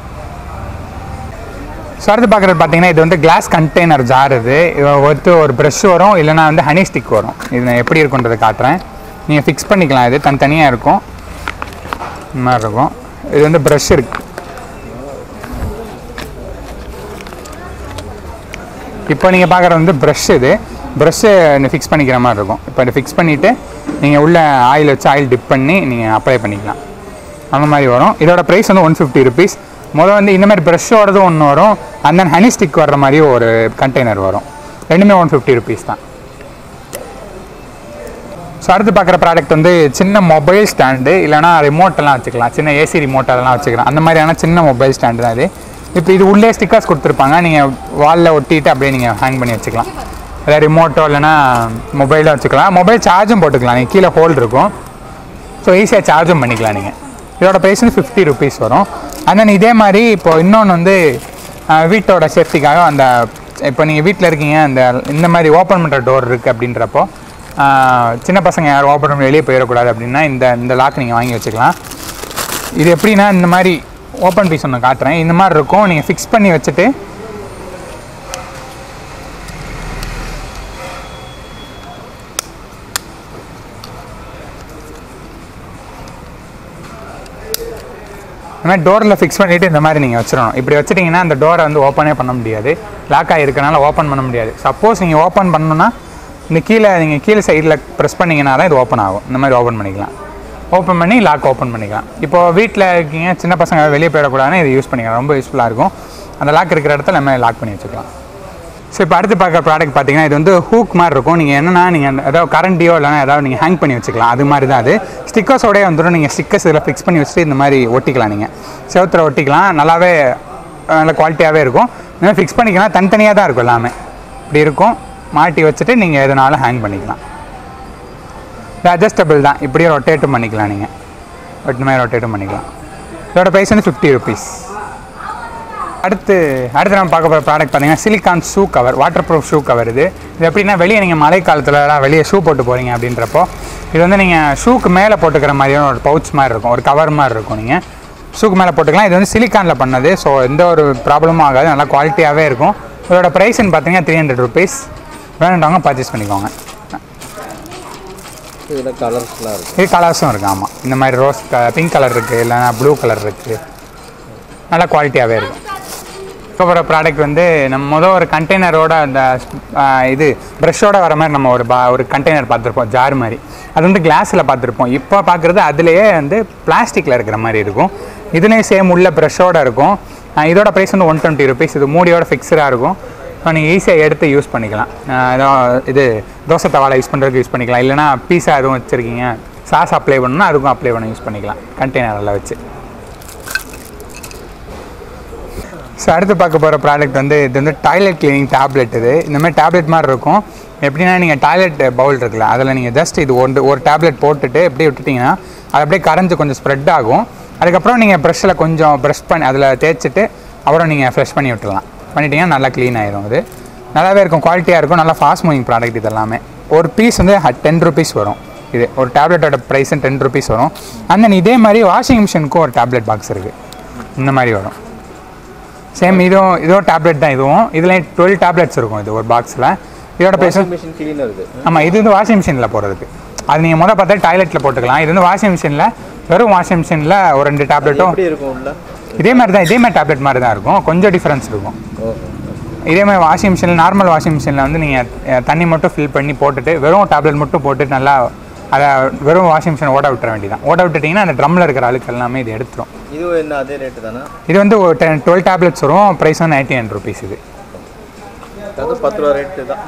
ஸோ அடுத்து பார்க்குறது பார்த்தீங்கன்னா இது வந்து கிளாஸ் கண்டெய்னர் ஜார் இது இது ஒருத்து ஒரு ப்ரஷ் வரும் இல்லைனா வந்து ஹனி ஸ்டிக் வரும் இது நான் எப்படி இருக்குன்றதை காட்டுறேன் நீங்கள் ஃபிக்ஸ் பண்ணிக்கலாம் இது தனித்தனியாக இருக்கும் இந்த மாதிரி இருக்கும் இது வந்து ப்ரஷ் இருக்கு இப்போ நீங்கள் பார்க்குறது வந்து ப்ரஷ் இது ப்ரஷ்ஷு ஃபிக்ஸ் பண்ணிக்கிற மாதிரி இருக்கும் இப்போ இதை ஃபிக்ஸ் பண்ணிவிட்டு நீங்கள் உள்ள ஆயில் வச்சு ஆயில் டிப் பண்ணி நீங்கள் அப்ளை பண்ணிக்கலாம் அந்த மாதிரி வரும் இதோட ப்ரைஸ் வந்து ஒன் ஃபிஃப்டி ருபீஸ் முதல்ல வந்து இந்த மாதிரி ப்ரஷ்ஷோடது ஒன்று வரும் and then ஹனி ஸ்டிக் வர்ற மாதிரி ஒரு கண்டெய்னர் வரும் ரெண்டுமே ஒன் ஃபிஃப்டி ருபீஸ் தான் ஸோ அடுத்து பார்க்குற ப்ராடக்ட் வந்து சின்ன மொபைல் ஸ்டாண்டு இல்லைனா ரிமோட் எல்லாம் வச்சுக்கலாம் சின்ன ஏசி ரிமோட் அதெல்லாம் வச்சுக்கலாம் அந்த மாதிரியான சின்ன மொபைல் ஸ்டாண்டு தான் இது இப்போ இது உள்ளே ஸ்டிக்கர்ஸ் கொடுத்துருப்பாங்க நீங்கள் வாலில் ஒட்டிட்டு அப்படியே நீங்கள் ஹேங் பண்ணி வச்சுக்கலாம் அதாவது ரிமோட்டோ இல்லைனா மொபைலோ வச்சுக்கலாம் மொபைல் சார்ஜும் போட்டுக்கலாம் நீங்கள் கீழே ஹோல்டு இருக்கும் ஸோ ஈஸியாக சார்ஜும் பண்ணிக்கலாம் நீங்கள் இதோட ப்ரைஸ் வந்து ஃபிஃப்டி ருபீஸ் வரும் and then இதே மாதிரி இப்போ இன்னொன்று வந்து அஹ், வீட்டோட சேஃப்டிக்காக அந்த இப்போ நீங்கள் வீட்டில் இருக்கீங்க அந்த இந்த மாதிரி ஓப்பன் பண்ணுற டோர் இருக்குது அப்படின்றப்போ அஹ், சின்ன பசங்க யாரும் ஓப்பன் பண்ணி வெளியே போயிடக்கூடாது அப்படின்னா இந்த இந்த லாக் நீங்கள் வாங்கி வச்சுக்கலாம் இது எப்படின்னா இந்த மாதிரி ஓப்பன் பீஸ் ஒன்று காட்டுறேன் இந்த மாதிரி இருக்கும் நீங்கள் ஃபிக்ஸ் பண்ணி வச்சுட்டு இந்த மாதிரி டோரில் ஃபிக்ஸ் பண்ணிவிட்டு இந்த மாதிரி நீங்கள் வச்சிடணும் இப்படி வச்சிட்டிங்கன்னா அந்த டோரை வந்து ஓப்பனே பண்ண முடியாது லாக் ஆகிருக்கனால ஓப்பன் பண்ண முடியாது சப்போஸ் நீங்கள் ஓப்பன் பண்ணணும்னா இந்த கீழே நீங்கள் கீழே சைடில் ப்ரெஸ் பண்ணிங்கன்னா தான் இது ஓப்பன் ஆகும் இந்த மாதிரி ஓப்பன் பண்ணிக்கலாம் ஓப்பன் பண்ணி லாக் ஓப்பன் பண்ணிக்கலாம் இப்போ வீட்டில் இருக்கீங்க சின்ன பசங்க வெளியே போயிடக்கூடாதுன்னு இது யூஸ் பண்ணிக்கலாம் ரொம்ப யூஸ்ஃபுல்லாக இருக்கும் அந்த லாக் இருக்கிற இடத்துல நம்ம லாக் பண்ணி வச்சுக்கலாம் ஸோ இப்போ அடுத்து பார்க்குற ப்ராடக்ட் பார்த்தீங்கன்னா இது வந்து ஹூக் மாதிரி இருக்கும் நீங்கள் என்னன்னா நீங்கள் ஏதாவது கரண்டியோ இல்லைனா ஏதாவது நீங்கள் ஹேங் பண்ணி வச்சுக்கலாம் அது மாதிரி தான் அது ஸ்டிக்கர்ஸோடய வந்துடும் நீங்கள் ஸ்டிக்கர்ஸ் இதில் ஃபிக்ஸ் பண்ணி வச்சுட்டு இந்த மாதிரி ஒட்டிக்கலாம் நீங்கள் செவத்தில் ஒட்டிக்கலாம் நல்லாவே அஹ், நல்ல குவாலிட்டியாகவே இருக்கும் இந்த மாதிரி ஃபிக்ஸ் பண்ணிக்கலாம் தனித்தனியாக தான் இருக்கும் எல்லாமே இப்படி இருக்கும் மாட்டி வச்சுட்டு நீங்கள் எதுனாலும் ஹேங் பண்ணிக்கலாம் இது அட்ஜஸ்டபிள் தான் இப்படியே ரொட்டேட்டும் பண்ணிக்கலாம் நீங்கள் இந்த மாதிரி ரொட்டேட்டும் பண்ணிக்கலாம் இதோட ப்ரைஸ் வந்து ஃபிஃப்டி ருபீஸ் அடுத்து அடுத்து நம்ம பார்க்க போகிற ப்ராடக்ட் பார்த்தீங்கன்னா silicone shoe cover water proof shoe cover இது இது எப்படின்னா வெளியே நீங்கள் மழை காலத்துலலாம் வெளியே ஷூ போட்டு போகிறீங்க அப்படின்றப்போ இது வந்து நீங்கள் ஷூக்கு மேலே போட்டுக்கிற மாதிரியான ஒரு பவுச் மாதிரி இருக்கும் ஒரு கவர் மாதிரி இருக்கும் நீங்கள் ஷூக்கு மேலே போட்டுக்கலாம் இது வந்து சிலிக்கானில் பண்ணது ஸோ எந்த ஒரு ப்ராப்ளமும் ஆகாது நல்லா குவாலிட்டியாகவே இருக்கும் இதோட ப்ரைஸ்ன்னு பார்த்தீங்கன்னா த்ரீ ஹண்ட்ரட் ருபீஸ் வேணுன்றவங்க பர்ச்சேஸ் பண்ணிக்கோங்க இதில் கலர்ஸ்லாம் இருக்குது இது கலர்ஸும் இருக்குது ஆமாம் இந்த மாதிரி ரோஸ் பிங்க் கலர் இருக்குது இல்லைன்னா ப்ளூ கலர் இருக்குது நல்ல குவாலிட்டியாகவே இருக்கும் அதுக்கப்புறம் ப்ராடக்ட் வந்து நம்ம மொதல் ஒரு கண்டெய்னரோட அந்த ஆஹ், இது ப்ரஷ்ஷோட வர மாதிரி நம்ம ஒரு பா ஒரு கண்டெய்னர் பார்த்துருப்போம் ஜார் மாதிரி அது வந்து கிளாஸில் பார்த்துருப்போம் இப்போ பார்க்குறது அதுலேயே வந்து பிளாஸ்டிக்கில் இருக்கிற மாதிரி இருக்கும் இதுலேயும் சேம் உள்ள ப்ரஷ்ஷோட இருக்கும் ஆஹ், இதோட ப்ரைஸ் வந்து ஒன் டுவெண்ட்டி ருபீஸ் இது மூடியோட ஃபிக்ஸ்டாக இருக்கும் ஸோ நீங்கள் ஈஸியாக எடுத்து யூஸ் பண்ணிக்கலாம் அஹ் ஏதோ இது தோசை தவாலை யூஸ் பண்ணுறதுக்கு யூஸ் பண்ணிக்கலாம் இல்லைனா பீஸா எதுவும் வச்சுருக்கீங்க சாஸ் அப்ளை பண்ணணும்னா அதுக்கும் அப்ளை பண்ண யூஸ் பண்ணிக்கலாம் கண்டெய்னரில் வச்சு ஸோ அடுத்து பார்க்க போகிற ப்ராடக்ட் வந்து இது வந்து டாய்லெட் கிளீனிங் டேப்லெட் இது இந்த மாதிரி டேப்லெட் மாதிரி இருக்கும் எப்படின்னா நீங்கள் டாய்லெட் பவுல் இருக்குல்ல அதில் நீங்கள் ஜஸ்ட் இது ஒன்று ஒரு டேப்லெட் போட்டுட்டு அப்படியே விட்டுட்டிங்கன்னா அது அப்படியே கரைஞ்சு கொஞ்சம் ஸ்ப்ரெட் ஆகும் அதுக்கப்புறம் நீங்கள் ப்ரெஷ்ஷில் கொஞ்சம் ப்ரெஷ் பண்ணி அதில் தேய்ச்சிட்டு அப்புறம் நீங்கள் ஃப்ரெஷ் பண்ணி விட்டுறலாம் பண்ணிட்டீங்கன்னா நல்லா க்ளீன் ஆயிரும் அது நல்லாவே இருக்கும் குவாலிட்டியாக இருக்கும் நல்லா ஃபாஸ்ட் மூவிங் ப்ராடக்ட் இது எல்லாமே ஒரு பீஸ் வந்து டென் ருபீஸ் வரும் இது ஒரு டேப்லெட்டோட ப்ரைஸ் டென் ருபீஸ் வரும் அண்ட் தென் இதே மாதிரி வாஷிங் மிஷினுக்கும் ஒரு டேப்லெட் பாக்ஸ் இருக்குது இந்த மாதிரி வரும் சேம் இதுவும் இதுவும் டேப்லெட் தான் இதுவும் இதில் டுவெல் டேப்லெட்ஸ் இருக்கும் இது ஒரு பாக்ஸில் இதோட ப்ரைஸ் மிஷின் கிளீனர் இது ஆமாம் இது வந்து வாஷிங் மிஷினில் போடுறதுக்கு அது நீங்கள் முதல் பார்த்தா டாய்லெட்டில் போட்டுக்கலாம் இது வந்து வாஷிங் மிஷினில் வெறும் வாஷிங் மிஷினில் ஒரு ரெண்டு டேப்லெட்டும் எப்படி இருக்கும் உள்ள இதே மாதிரி தான் இதே மாதிரி டேப்லெட் மாதிரி தான் இருக்கும் கொஞ்சம் டிஃப்ரென்ஸ் இருக்கும் இதே மாதிரி வாஷிங் மிஷினில் நார்மல் வாஷிங் மிஷினில் வந்து நீங்கள் தண்ணி மட்டும் ஃபில் பண்ணி போட்டுட்டு வெறும் டேப்லெட் மட்டும் போட்டுட்டு நல்லா அதை வெறும் வாஷிங் மிஷின் ஓட விட்டுற வேண்டியதான் ஓட விட்டுட்டிங்கன்னா அந்த ட்ரம்மில் இருக்கிற அழுக்கு எல்லாமே இது எடுத்துரும் இது என்ன அதே ரேட்டு தானே இது வந்து ஒரு டென் டுவெல் டேப்லெட்ஸ் வரும் ப்ரைஸ் வந்து நைன்டி நைன் ருபீஸ் இது அது பத்து ரூபா ரேட்டு தான்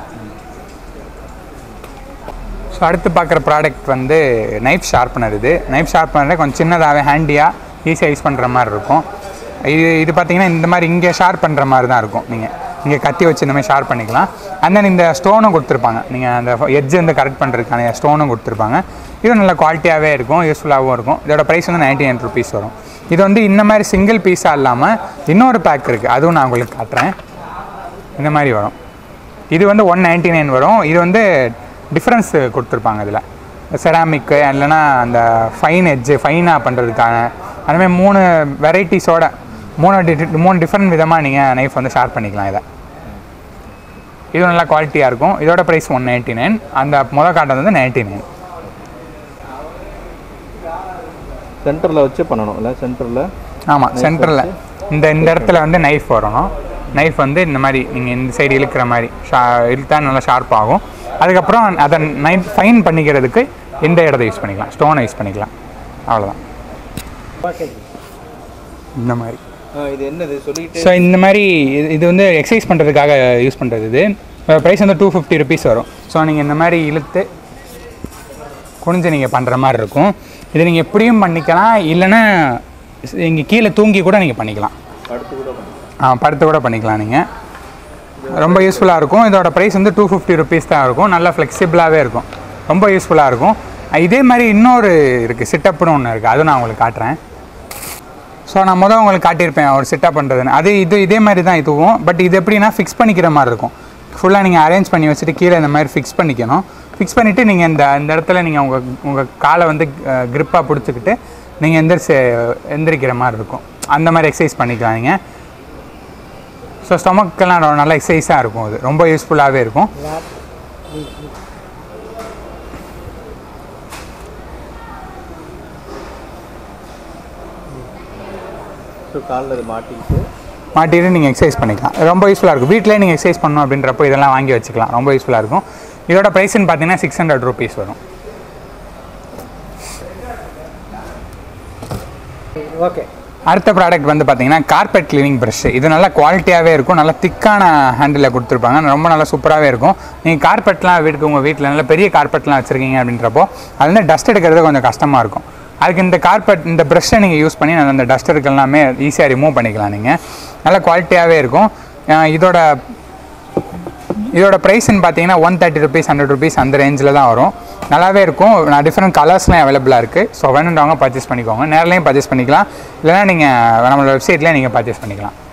ஸோ அடுத்து பார்க்குற ப்ராடக்ட் வந்து நைஃப் ஷார்ப்னர் இது நைஃப் ஷார்ப்னர் கொஞ்சம் சின்னதாகவே ஹேண்டியாக ஈஸியாக யூஸ் பண்ணுற மாதிரி இருக்கும் இது இது பார்த்தீங்கன்னா இந்த மாதிரி இங்கே ஷார்ப் பண்ணுற மாதிரி தான் இருக்கும் நீங்கள் இங்கே கத்தி வச்சு இந்த மாதிரி ஷார்ப் பண்ணிக்கலாம் அண்ட் தென் இந்த ஸ்டோனும் கொடுத்துருப்பாங்க நீங்கள் அந்த எட்ஜ் வந்து கரெக்ட் பண்ணுறதுக்கான ஸ்டோனும் கொடுத்துருப்பாங்க இது நல்ல குவாலிட்டியாகவே இருக்கும் யூஸ்ஃபுல்லாகவும் இருக்கும் இதோட ப்ரைஸ் வந்து நைன்டி நைன் ருபீஸ் வரும் இது வந்து இந்த மாதிரி சிங்கிள் பீஸாக இல்லாமல் இன்னொரு பேக் இருக்குது அதுவும் நான் உங்களுக்கு காட்டுறேன் இந்த மாதிரி வரும் இது வந்து ஒன் நைன்டி நைன் வரும் இது வந்து டிஃப்ரென்ஸ் கொடுத்துருப்பாங்க இதில் செராமிக்கு இல்லைன்னா அந்த ஃபைன் எட்ஜு ஃபைனாக பண்ணுறதுக்கான அந்த மாதிரி மூணு வெரைட்டிஸோட மூணு டி மூணு டிஃப்ரெண்ட் விதமாக நீங்கள் நைஃப் வந்து ஷேர் பண்ணிக்கலாம் இதை இது நல்லா குவாலிட்டியாக இருக்கும் இதோட ப்ரைஸ் ஒன் நைன்ட்டி நைன் அந்த மொதல் காட்டுறது வந்து நைன்ட்டி நைன் சென்டரில் வச்சு பண்ணணும் இல்லை சென்டரில் ஆமாம் சென்டரில் இந்த இந்த இடத்துல வந்து நைஃப் வரணும் நைஃப் வந்து இந்த மாதிரி நீங்கள் இந்த சைடு இழுக்கிற மாதிரி ஷா இழுத்தா நல்லா ஷார்ப் ஆகும் அதுக்கப்புறம் அதை நைட் ஃபைன் பண்ணிக்கிறதுக்கு இந்த இடத்த யூஸ் பண்ணிக்கலாம் ஸ்டோனை யூஸ் பண்ணிக்கலாம் அவ்வளோதான் இந்த மாதிரி இது என்னது சொல்லிட்டு ஸோ இந்த மாதிரி இது இது வந்து எக்ஸசைஸ் பண்ணுறதுக்காக யூஸ் பண்ணுறது இது ப்ரைஸ் வந்து டூ ஃபிஃப்டி ருபீஸ் வரும் ஸோ நீங்கள் இந்த மாதிரி இழுத்து குனிஞ்சு நீங்கள் பண்ணுற மாதிரி இருக்கும் இதை நீங்கள் எப்படியும் பண்ணிக்கலாம் இல்லைன்னா இங்கே கீழே தூங்கி கூட நீங்கள் பண்ணிக்கலாம் அடுத்து கூட பண்ணணும் ஆ படுத்து கூட பண்ணிக்கலாம் நீங்கள் ரொம்ப யூஸ்ஃபுல்லாக இருக்கும் இதோட ப்ரைஸ் வந்து டூ ஃபிஃப்டி ருபீஸ் தான் இருக்கும் நல்லா ஃப்ளெக்சிபிளாகவே இருக்கும் ரொம்ப யூஸ்ஃபுல்லாக இருக்கும் இதே மாதிரி இன்னொரு இருக்குது சிட்டப்னு ஒன்று இருக்குது அதுவும் நான் உங்களுக்கு காட்டுறேன் ஸோ நான் முதல் உங்களுக்கு காட்டியிருப்பேன் ஒரு சிட்டப் பண்ணுறதுன்னு அது இது இதே மாதிரி தான் இதுவும் பட் இது எப்படின்னா ஃபிக்ஸ் பண்ணிக்கிற மாதிரி இருக்கும் ஃபுல்லாக நீங்கள் அரேஞ்ச் பண்ணி வச்சுட்டு கீழே இந்த மாதிரி ஃபிக்ஸ் பண்ணிக்கணும் ஃபிக்ஸ் பண்ணிவிட்டு நீங்கள் இந்த இந்த இடத்துல நீங்கள் உங்கள் உங்கள் காலை வந்து க்ரிப்பாக பிடிச்சிக்கிட்டு நீங்கள் எந்திரிச்சு எந்திரிக்கிற மாதிரி இருக்கும் அந்த மாதிரி எக்ஸசைஸ் பண்ணிக்கலாம் நீங்கள் ஸோ ஸ்டொமக்கெல்லாம் நல்ல எக்ஸசைஸாக இருக்கும் அது ரொம்ப யூஸ்ஃபுல்லாகவே இருக்கும் ஸோ காலில் இது மாட்டிக்கிட்டு மாட்டிட்டு நீங்கள் எக்ஸசைஸ் பண்ணிக்கலாம் ரொம்ப யூஸ்ஃபுல்லாக இருக்கும் வீட்டிலே நீங்கள் எக்ஸசைஸ் பண்ணணும் அப்படின்றப்போ இதெல்லாம் வாங்கி வச்சுக்கலாம் ரொம்ப யூஸ்ஃபுல்லாக இருக்கும் இதோட ப்ரைஸ்ன்னு பார்த்தீங்கன்னா சிக்ஸ் ஹண்ட்ரட் ருபீஸ் வரும் ஓகே அடுத்த ப்ராடக்ட் வந்து பார்த்தீங்கன்னா கார்பெட் கிளீனிங் ப்ரஷ் இது நல்லா குவாலிட்டியாகவே இருக்கும் நல்லா திக்கான ஹேண்டில் கொடுத்துருப்பாங்க ரொம்ப நல்லா சூப்பராகவே இருக்கும் நீங்கள் கார்பெட்லாம் வீட்டுக்கு உங்கள் வீட்டில் நல்ல பெரிய கார்பெட்லாம் வச்சுருக்கீங்க அப்படின்றப்போ அது வந்து டஸ்ட் எடுக்கிறது கொஞ்சம் கஷ்டமாக இருக்கும் அதுக்கு இந்த கார்பெட் இந்த ப்ரஷ்ஷை நீங்கள் யூஸ் பண்ணி நல்ல அந்த டஸ்ட் எல்லாமே ஈஸியாக ரிமூவ் பண்ணிக்கலாம் நீங்கள் நல்ல குவாலிட்டியாகவே இருக்கும் அஹ் இதோட இதோட ப்ரைஸ்ன்னு பார்த்தீங்கன்னா one thirty rupees hundred rupees அந்த ரேஞ்சில் தான் வரும் நல்லாவே இருக்கும் நான் டிஃப்ரெண்ட் கலர்ஸ்லாம் அவைலபிளாக இருக்குது ஸோ வேணுன்றவங்க பர்ச்சேஸ் பண்ணிக்கோங்க நேர்லையும் பர்ச்சேஸ் பண்ணிக்கலாம் இல்லைனா நீங்கள் நம்மளோட வெப்சைட்லேயே நீங்கள் பர்ச்சேஸ் பண்ணிக்கலாம்